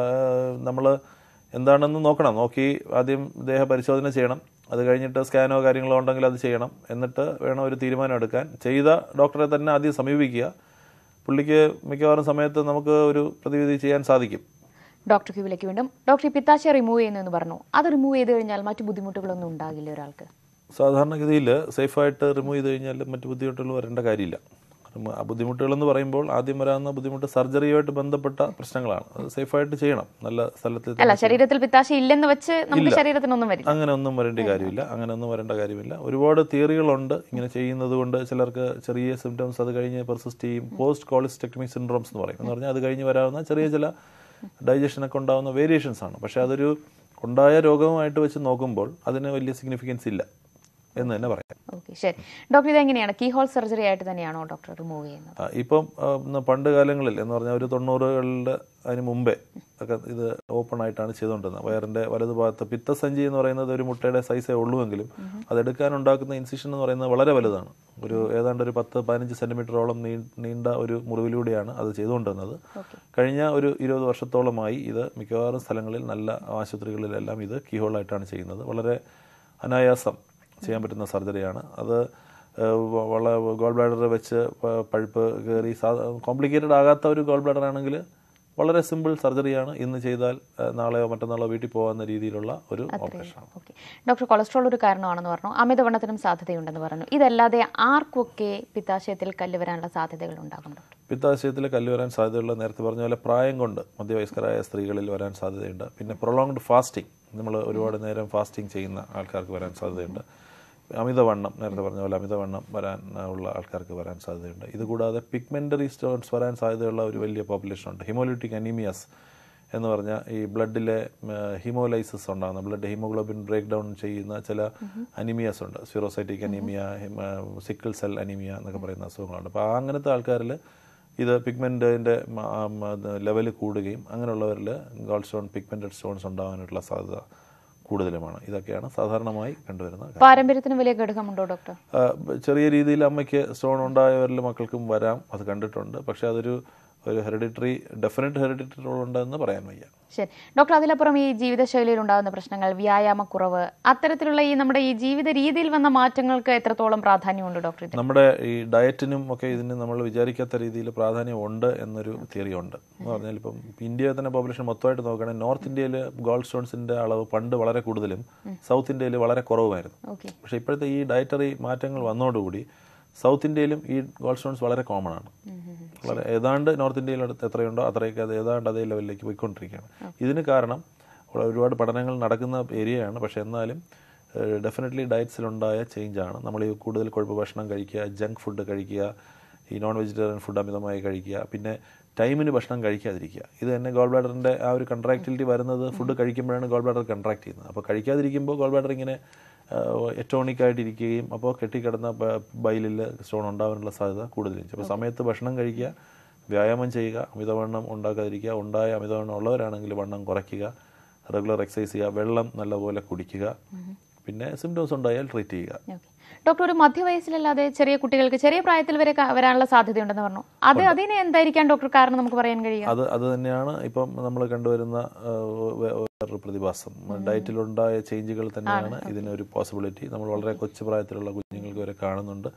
നമ്മൾ എന്താണെന്ന് നോക്കണം നോക്കി ആദ്യം ദേഹ പരിശോധന ചെയ്യണം അത് കഴിഞ്ഞിട്ട് സ്കാനോ കാര്യങ്ങളോ ഉണ്ടെങ്കിൽ അത് ചെയ്യണം എന്നിട്ട് വേണം ഒരു തീരുമാനം എടുക്കാൻ ചെയ്ത ഡോക്ടറെ തന്നെ ആദ്യം സമീപിക്കുക പുള്ളിക്ക് മിക്കവാറും സമയത്ത് നമുക്ക് ഒരു പ്രതിവിധി ചെയ്യാൻ സാധിക്കും ഡോക്ടർ ക്യൂവിലേക്ക് വീണ്ടും ഡോക്ടർ ഈ പിത്താശയ റിമൂവ് ചെയ്യുന്നു എന്ന് പറഞ്ഞു അത് റിമൂവ് ചെയ്ത് കഴിഞ്ഞാൽ മറ്റു ബുദ്ധിമുട്ടുകളൊന്നും ഉണ്ടാകില്ല ഒരാൾക്ക് സാധാരണഗതിയിൽ സേഫായിട്ട് റിമൂവ് ചെയ്ത് കഴിഞ്ഞാൽ മറ്റു ബുദ്ധിമുട്ടുകൾ വരേണ്ട കാര്യമില്ല റിമൂ- ആ ബുദ്ധിമുട്ടുകളെന്ന് പറയുമ്പോൾ ആദ്യം വരാവുന്ന ബുദ്ധിമുട്ട് സർജറിയുമായിട്ട് ബന്ധപ്പെട്ട പ്രശ്നങ്ങളാണ് അത് സേഫായിട്ട് ചെയ്യണം നല്ല സ്ഥലത്ത് അല്ല തന്നെ ശരീരത്തിൽ പിത്താശ ഇല്ലെന്ന് വെച്ച് നമുക്ക് ഇല്ല. ശരീരത്തിനൊന്നും വരില്ല അങ്ങനെ ഒന്നും വരേണ്ട കാര്യമില്ല അങ്ങനെ ഒന്നും വരേണ്ട കാര്യമില്ല ഒരുപാട് തിയറികളുണ്ട് ഇങ്ങനെ ചെയ്യുന്നത് കൊണ്ട് ചിലർക്ക് ചെറിയ സിംറ്റംസ് അത് കഴിഞ്ഞ് പെർസിസ്റ്റ് ചെയ്യും പോസ്റ്റ് കോളിസ്റ്റെക്ടമി സിൻഡ്രോംസ് എന്ന് പറയും എന്ന് പറഞ്ഞാൽ അത് കഴിഞ്ഞ് വരാവുന്ന ചെറിയ ചില ഡൈജഷനൊക്കെ ഉണ്ടാവുന്ന വേരിയേഷൻസ് ആണ് പക്ഷേ അതൊരു ഉണ്ടായ രോഗവുമായിട്ട് വെച്ച് നോക്കുമ്പോൾ അതിന് വലിയ സിഗ്നിഫിക്കൻസ് ഇല്ല എന്ന് തന്നെ പറയാം ഓക്കെ ശരി ഡോക്ടർ ഇത് എങ്ങനെയാണ് കീ ഹോൾ സർജറി ആയിട്ട് തന്നെയാണോ ഡോക്ടർ റിമൂവ് ചെയ്യുന്നത് ആ, ഇപ്പം ആ, ഇന്ന് പണ്ട് കാലങ്ങളിൽ എന്ന് പറഞ്ഞാൽ ഒരു തൊണ്ണൂറുകളുടെ അതിന് മുമ്പേ ഒക്കെ ഇത് ഓപ്പൺ ആയിട്ടാണ് ചെയ്തുകൊണ്ടിരുന്നത് വയറിന്റെ വലതുഭാഗത്ത് പിത്തസഞ്ചി എന്ന് പറയുന്നത് ഒരു മുട്ടയുടെ സൈസേ ഉള്ളുവെങ്കിലും അതെടുക്കാൻ ഉണ്ടാക്കുന്ന ഇൻസിഷൻ എന്ന് പറയുന്നത് വളരെ വലുതാണ് ഒരു ഏതാണ്ട് ഒരു പത്ത് പതിനഞ്ച് സെന്റിമീറ്ററോളം നീ- നീണ്ട ഒരു മുറിവിലൂടെയാണ് അത് ചെയ്തുകൊണ്ടിരുന്നത് കഴിഞ്ഞ ഒരു ഇരുപത് വർഷത്തോളമായി ഇത് മിക്കവാറും സ്ഥലങ്ങളിൽ നല്ല ആശുപത്രികളിലെല്ലാം ഇത് കീഹോളായിട്ടാണ് ചെയ്യുന്നത് വളരെ അനായാസം ചെയ്യാൻ പറ്റുന്ന സർജറിയാണ് അത് ഏഹ് വ- വള ഗോൾ ബ്ലാഡർ വെച്ച് പ- പഴുപ്പ് കയറി കോംപ്ലിക്കേറ്റഡ് ആകാത്ത ഒരു ഗോൾ ബ്ലാഡർ ആണെങ്കിൽ വളരെ സിമ്പിൾ സർജറിയാണ് ഇന്ന് ചെയ്താൽ ഏഹ് നാളെയോ മറ്റന്നാളോ വീട്ടിൽ പോകാവുന്ന രീതിയിലുള്ള ഒരു ഓപ്പറേഷനാണ് ഓക്കെ ഡോക്ടർ കൊളസ്ട്രോൾ ഒരു കാരണമാണെന്ന് പറഞ്ഞു അമിതവണ്ണത്തിനും സാധ്യതയുണ്ടെന്ന് പറഞ്ഞു ഇതല്ലാതെ ആർക്കൊക്കെ പിത്താശയത്തിൽ കല്ല് വരാനുള്ള സാധ്യതകൾ ഉണ്ടാകും ഡോക്ടർ പിത്താശയത്തിൽ കല്ല് വരാൻ സാധ്യതയുള്ള നേരത്തെ പറഞ്ഞ പോലെ പ്രായം കൊണ്ട് മധ്യവയസ്കരായ സ്ത്രീകളിൽ വരാൻ സാധ്യതയുണ്ട് പിന്നെ പ്രൊലോങ്ഡ് ഫാസ്റ്റിംഗ് നമ്മൾ ഒരുപാട് നേരം ഫാസ്റ്റിംഗ് ചെയ്യുന്ന ആൾക്കാർക്ക് വരാൻ സാധ്യതയുണ്ട് അമിതവണ്ണം നേരത്തെ പറഞ്ഞ പോലെ അമിതവണ്ണം വരാൻ ആ, ഉള്ള ആൾക്കാർക്ക് വരാൻ സാധ്യതയുണ്ട് ഇതുകൂടാതെ പിഗ്മെൻ്ററി സ്റ്റോൺസ് വരാൻ സാധ്യതയുള്ള ഒരു വലിയ പോപ്പുലേഷൻ ഉണ്ട് ഹിമോലിറ്റിക് അനീമിയസ് എന്ന് പറഞ്ഞാൽ ഈ ബ്ലഡിലെ ഹിമോലൈസിസ് ഉണ്ടാകുന്ന ബ്ലഡ് ഹീമോഗ്ലോബിൻ ബ്രേക്ക് ഡൗൺ ചെയ്യുന്ന ചില അനീമിയാസ് ഉണ്ട് spherocytic anaemia sickle cell anaemia എന്നൊക്കെ പറയുന്ന അസുഖങ്ങളുണ്ട് അപ്പോൾ അങ്ങനത്തെ ആൾക്കാരിൽ ഇത് പിഗ്മെൻറ്റിൻ്റെ ലെവൽ കൂടുകയും അങ്ങനെയുള്ളവരിൽ ഗോൾഡ് സ്റ്റോൺ പിഗ്മെൻറ്റഡ് സ്റ്റോൺസ് ഉണ്ടാകാനായിട്ടുള്ള സാധ്യത കൂടുതലുമാണ് ഇതൊക്കെയാണ് സാധാരണമായി കണ്ടുവരുന്ന കാര്യം. പാരമ്പര്യത്തിന് വലിയ ഘടകമുണ്ടോ ഡോക്ടർ ആ, ചെറിയ രീതിയിൽ അമ്മയ്ക്ക് സ്റ്റോൺ ഉണ്ടായവരിൽ മക്കൾക്കും വരാം അത് കണ്ടിട്ടുണ്ട് പക്ഷെ അതൊരു ഒരു ഹെറിഡിറ്ററി ഡെഫിനറ്റ് ഹെറിഡിറ്ററി റോൾ ഉണ്ടെന്ന് പറയാൻ വയ്യ ശരി ഡോക്ടർ അതിലപ്പുറം ഈ ജീവിതശൈലിയിൽ ഉണ്ടാകുന്ന പ്രശ്നങ്ങൾ വ്യായാമക്കുറവ് അത്തരത്തിലുള്ള ഈ നമ്മുടെ ഈ ജീവിത രീതിയിൽ വന്ന മാറ്റങ്ങൾക്ക് എത്രത്തോളം പ്രാധാന്യമുണ്ട് ഡോക്ടർ ഇത് നമ്മുടെ ഈ ഡയറ്റിനും ഒക്കെ ഇതിന് നമ്മൾ വിചാരിക്കാത്ത രീതിയിൽ പ്രാധാന്യം ഉണ്ട് എന്നൊരു തിയറി ഉണ്ട് എന്ന് പറഞ്ഞാൽ ഇപ്പം ഇന്ത്യയിൽ തന്നെ പോപ്പുലേഷൻ മൊത്തമായിട്ട് നോക്കുകയാണെങ്കിൽ നോർത്ത് ഇന്ത്യയിൽ ഗോൾഡ് സ്റ്റോൺസിന്റെ അളവ് പണ്ട് വളരെ കൂടുതലും സൗത്ത് ഇന്ത്യയിൽ വളരെ കുറവുമായിരുന്നു ഓക്കെ പക്ഷേ ഇപ്പോഴത്തെ ഈ ഡയറ്ററി മാറ്റങ്ങൾ വന്നതോടുകൂടി സൗത്ത് ഇന്ത്യയിലും ഈ ഗോൾഡ് സ്റ്റോൺസ് വളരെ കോമൺ ആണ് വളരെ ഏതാണ്ട് നോർത്ത് ഇന്ത്യയിൽ അടുത്ത് എത്രയുണ്ടോ അത്രയൊക്കെ അത് ഏതാണ്ട് അതേ ലെവലിലേക്ക് പോയിക്കൊണ്ടിരിക്കുകയാണ് ഇതിന് കാരണം ഉള്ള ഒരുപാട് പഠനങ്ങൾ നടക്കുന്ന ഏരിയയാണ് പക്ഷേ എന്നാലും ഡെഫിനറ്റ്ലി ഡയറ്റ്സിലുണ്ടായ ചേഞ്ചാണ് നമ്മൾ ഈ കൂടുതൽ കൊഴുപ്പ് ഭക്ഷണം കഴിക്കുക ജങ്ക് ഫുഡ് കഴിക്കുക ഈ നോൺ വെജിറ്റേറിയൻ ഫുഡ് അമിതമായി കഴിക്കുക പിന്നെ ടൈമിന് ഭക്ഷണം കഴിക്കാതിരിക്കുക ഇത് തന്നെ ഗോൾ ബ്ലാഡറിൻ്റെ ആ ഒരു കൺട്രാക്ടിലിറ്റി വരുന്നത് ഫുഡ് കഴിക്കുമ്പോഴാണ് ഗോൾ ബ്ലാഡർ കൺട്രാക്ട് ചെയ്യുന്നത് അപ്പോൾ കഴിക്കാതിരിക്കുമ്പോൾ ഗോൾ ബ്ലാഡർ ഇങ്ങനെ എറ്റോണിക് ആയിട്ടിരിക്കുകയും അപ്പോൾ കെട്ടിക്കിടന്ന ബ- ബൈലിൽ സ്റ്റോൺ ഉണ്ടാവാനുള്ള സാധ്യത കൂടുതലും അപ്പോൾ സമയത്ത് ഭക്ഷണം കഴിക്കുക വ്യായാമം ചെയ്യുക അമിതവണ്ണം ഉണ്ടാക്കാതിരിക്കുക ഉണ്ടായ അമിതവണ്ണം ഉള്ളവരാണെങ്കിൽ വണ്ണം കുറയ്ക്കുക റെഗുലർ എക്സസൈസ് ചെയ്യുക വെള്ളം നല്ലപോലെ കുടിക്കുക പിന്നെ സിംറ്റംസ് ഉണ്ടായാൽ ട്രീറ്റ് ചെയ്യുക ഓക്കെ ഡോക്ടർ ഒരു മധ്യവയസ്സിലല്ലാതെ ചെറിയ കുട്ടികൾക്ക് ചെറിയ പ്രായത്തിൽ വരെ ക- വരാനുള്ള സാധ്യതയുണ്ടെന്ന് പറഞ്ഞു അത് അതിന് എന്തായിരിക്കാം ഡോക്ടർ കാരണം നമുക്ക് പറയാൻ കഴിയുക അത് അത് തന്നെയാണ് ഇപ്പം നമ്മൾ കണ്ടുവരുന്ന ആ, വേ- വേറൊരു പ്രതിഭാസം ഡയറ്റിലുണ്ടായ ചേഞ്ചുകൾ തന്നെയാണ് ഇതിനൊരു പോസിബിലിറ്റി നമ്മൾ വളരെ കൊച്ചു പ്രായത്തിലുള്ള കുഞ്ഞുങ്ങൾക്ക് വരെ കാണുന്നുണ്ട്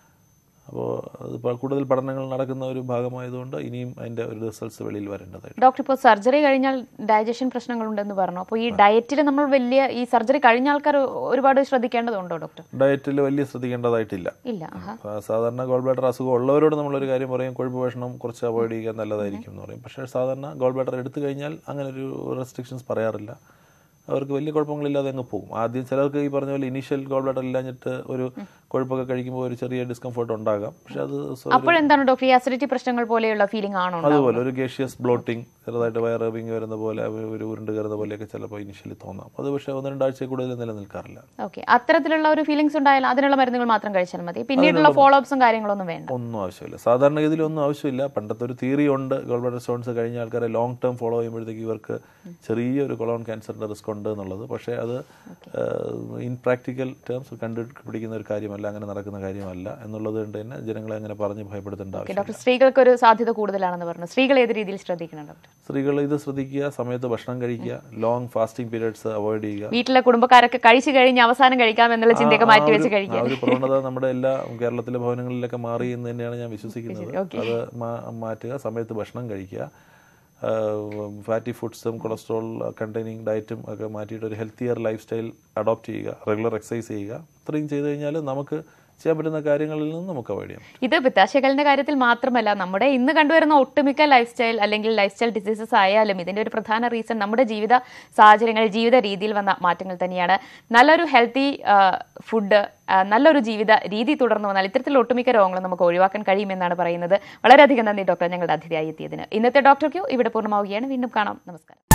അപ്പോൾ അത് പ- കൂടുതൽ പഠനങ്ങൾ നടക്കുന്ന ഒരു ഭാഗമായതുകൊണ്ട് ഇനിയും അതിൻ്റെ ഒരു റിസൾട്ട്സ് വെളിയിൽ വരേണ്ടതായിട്ട് ഡോക്ടർ ഇപ്പോൾ സർജറി കഴിഞ്ഞാൽ ഡൈജഷൻ പ്രശ്നങ്ങളുണ്ടെന്ന് പറഞ്ഞു അപ്പോൾ ഈ ഡയറ്റിൽ നമ്മൾ വലിയ ഈ സർജറി കഴിഞ്ഞ ആൾക്കാർ ഒരുപാട് ശ്രദ്ധിക്കേണ്ടതുണ്ടോ ഡോക്ടർ ഡയറ്റിൽ വലിയ ശ്രദ്ധിക്കേണ്ടതായിട്ടില്ല ഇല്ല ആഹാ ആ, സാധാരണ ഗോൾ ബ്ലാഡർ അസുഖം ഉള്ളവരോട് നമ്മളൊരു കാര്യം പറയും കൊഴുപ്പ് ഭക്ഷണം കുറച്ച് അവോയ്ഡ് ചെയ്യുക നല്ലതായിരിക്കും എന്ന് പറയും പക്ഷേ സാധാരണ ഗോൾ ബ്ലാഡർ എടുത്തു കഴിഞ്ഞാൽ അങ്ങനെ ഒരു റെസ്ട്രിക്ഷൻസ് പറയാറില്ല അവർക്ക് വലിയ കുഴപ്പങ്ങളില്ലാതെ അങ്ങ് പോകും ആദ്യം ചിലർക്ക് ഈ പറഞ്ഞ പോലെ ഇനീഷ്യൽ ഗോൾ ബ്ലാഡർ ഇല്ലാഞ്ഞിട്ട് ഒരു കൊഴുപ്പൊക്കെ കഴിക്കുമ്പോൾ ഒരു ചെറിയ ഡിസ്കംഫർട്ട് ഉണ്ടാകാം പക്ഷെ അത് സ്വ- അപ്പോഴെന്താണ് ഡോക്ടർ ഈ അസിഡിറ്റി പ്രശ്നങ്ങൾ പോലെയുള്ള ഫീലിംഗ് ആണോ ഉണ്ടാവുക? അതുപോലെ ഒരു ഗേഷ്യസ് ബ്ലോട്ടിംഗ് ചെറുതായിട്ട് വയറ് വിങ്ങി വരുന്ന പോലെ ഒരു- ഒരു ഉരുണ്ട് കയറുന്ന പോലെയൊക്കെ ചിലപ്പോൾ ഇനിഷ്യലി തോന്നാം അത് പക്ഷേ ഒന്ന് രണ്ടാഴ്ച കൂടുതൽ നിലനിൽക്കാറില്ല ഓക്കെ അത്തരത്തിലുള്ള ഒരു ഫീലിംഗ്സ് ഉണ്ടായാൽ അതിനുള്ള മരുന്നുകൾ മാത്രം കഴിച്ചാൽ മതി പിന്നീടുള്ള ഫോളോ അപ്സും കാര്യങ്ങളൊന്നും വേണ്ട ഒന്നും ആവശ്യമില്ല സാധാരണഗതിയിൽ ഒന്നും ആവശ്യമില്ല പണ്ടത്തെ ഒരു തിയറി ഉണ്ട് ഗോൾബ്ലാഡർ സ്റ്റോൺസ് കഴിഞ്ഞ ആൾക്കാരെ ലോങ് ടേം ഫോളോ ചെയ്യുമ്പോഴത്തേക്ക് ഇവർക്ക് ചെറിയൊരു കൊളോൺ ക്യാൻസറിന്റെ റിസ്ക് ഉണ്ട് എന്നുള്ളത് പക്ഷേ അത് ഇൻ പ്രാക്ടിക്കൽ ടേംസ് കണ്ടുപിടിക്കുന്ന ഒരു കാര്യമല്ല അങ്ങനെ നടക്കുന്ന കാര്യമല്ല എന്നുള്ളത് കൊണ്ട് തന്നെ ജനങ്ങളെ അങ്ങനെ പറഞ്ഞ് ഭയപ്പെടുത്തേണ്ട ആവശ്യം ഡോക്ടർ സ്ത്രീകൾക്ക് ഒരു സാധ്യത കൂടുതലാണെന്ന് പറഞ്ഞു സ്ത്രീകൾ ഏത് രീതിയിൽ ശ്രദ്ധിക്കണം ഡോക്ടർ സ്ത്രീകൾ ഇത് ശ്രദ്ധിക്കുക സമയത്ത് ഭക്ഷണം കഴിക്കുക ലോങ് ഫാസ്റ്റിംഗ് പീരിയഡ്സ് അവോയ്ഡ് ചെയ്യുക വീട്ടിലെ കുടുംബക്കാരൊക്കെ കഴിച്ചു കഴിഞ്ഞ് അവസാനം കഴിക്കാം എന്നുള്ള ചിന്തയൊക്കെ മാറ്റി വെച്ച് ആ കഴിക്കുക ഒരു പ്രവണത നമ്മുടെ എല്ലാ കേരളത്തിലെ ഭവനങ്ങളിലൊക്കെ മാറി എന്ന് തന്നെയാണ് ഞാൻ വിശ്വസിക്കുന്നത് അത് മാ- മാറ്റുക സമയത്ത് ഭക്ഷണം കഴിക്കുക ഫാറ്റി ഫുഡ്സും കൊളസ്ട്രോൾ കണ്ടെയ്നിങ് ഡയറ്റും ഒക്കെ മാറ്റിയിട്ട് ഒരു ഹെൽത്തിയർ ലൈഫ് സ്റ്റൈൽ അഡോപ്റ്റ് ചെയ്യുക റെഗുലർ എക്സസൈസ് ചെയ്യുക ഇത്രയും ചെയ്ത് കഴിഞ്ഞാൽ നമുക്ക് ചെയ്യാൻ പറ്റുന്ന കാര്യങ്ങളിൽ നിന്ന് നമുക്ക് അവോയ്ഡ് ചെയ്യാം ഇത് പിത്താശകലിന്റെ കാര്യത്തിൽ മാത്രമല്ല നമ്മുടെ ഇന്ന് കണ്ടുവരുന്ന ഒട്ടുമിക്ക ലൈഫ് സ്റ്റൈൽ അല്ലെങ്കിൽ ലൈഫ് സ്റ്റൈൽ ഡിസീസസ് ആയാലും ഇതിന്റെ ഒരു പ്രധാന റീസൺ നമ്മുടെ ജീവിത സാഹചര്യങ്ങൾ ജീവിത രീതിയിൽ വന്ന മാറ്റങ്ങൾ തന്നെയാണ് നല്ലൊരു ഹെൽത്തി ഫുഡ് നല്ലൊരു ജീവിത രീതി തുടർന്നു വന്നാൽ ഇത്തരത്തിലുള്ള ഒട്ടുമിക്ക രോഗങ്ങളും നമുക്ക് ഒഴിവാക്കാൻ കഴിയുമെന്നാണ് പറയുന്നത് വളരെയധികം നന്ദി ഡോക്ടർ ഞങ്ങളുടെ അതിഥിയായി എത്തിയതിന് ഇന്നത്തെ ഡോക്ടർ ക്യൂ ഇവിടെ പൂർണ്ണമാവുകയാണ് വീണ്ടും കാണാം നമസ്കാരം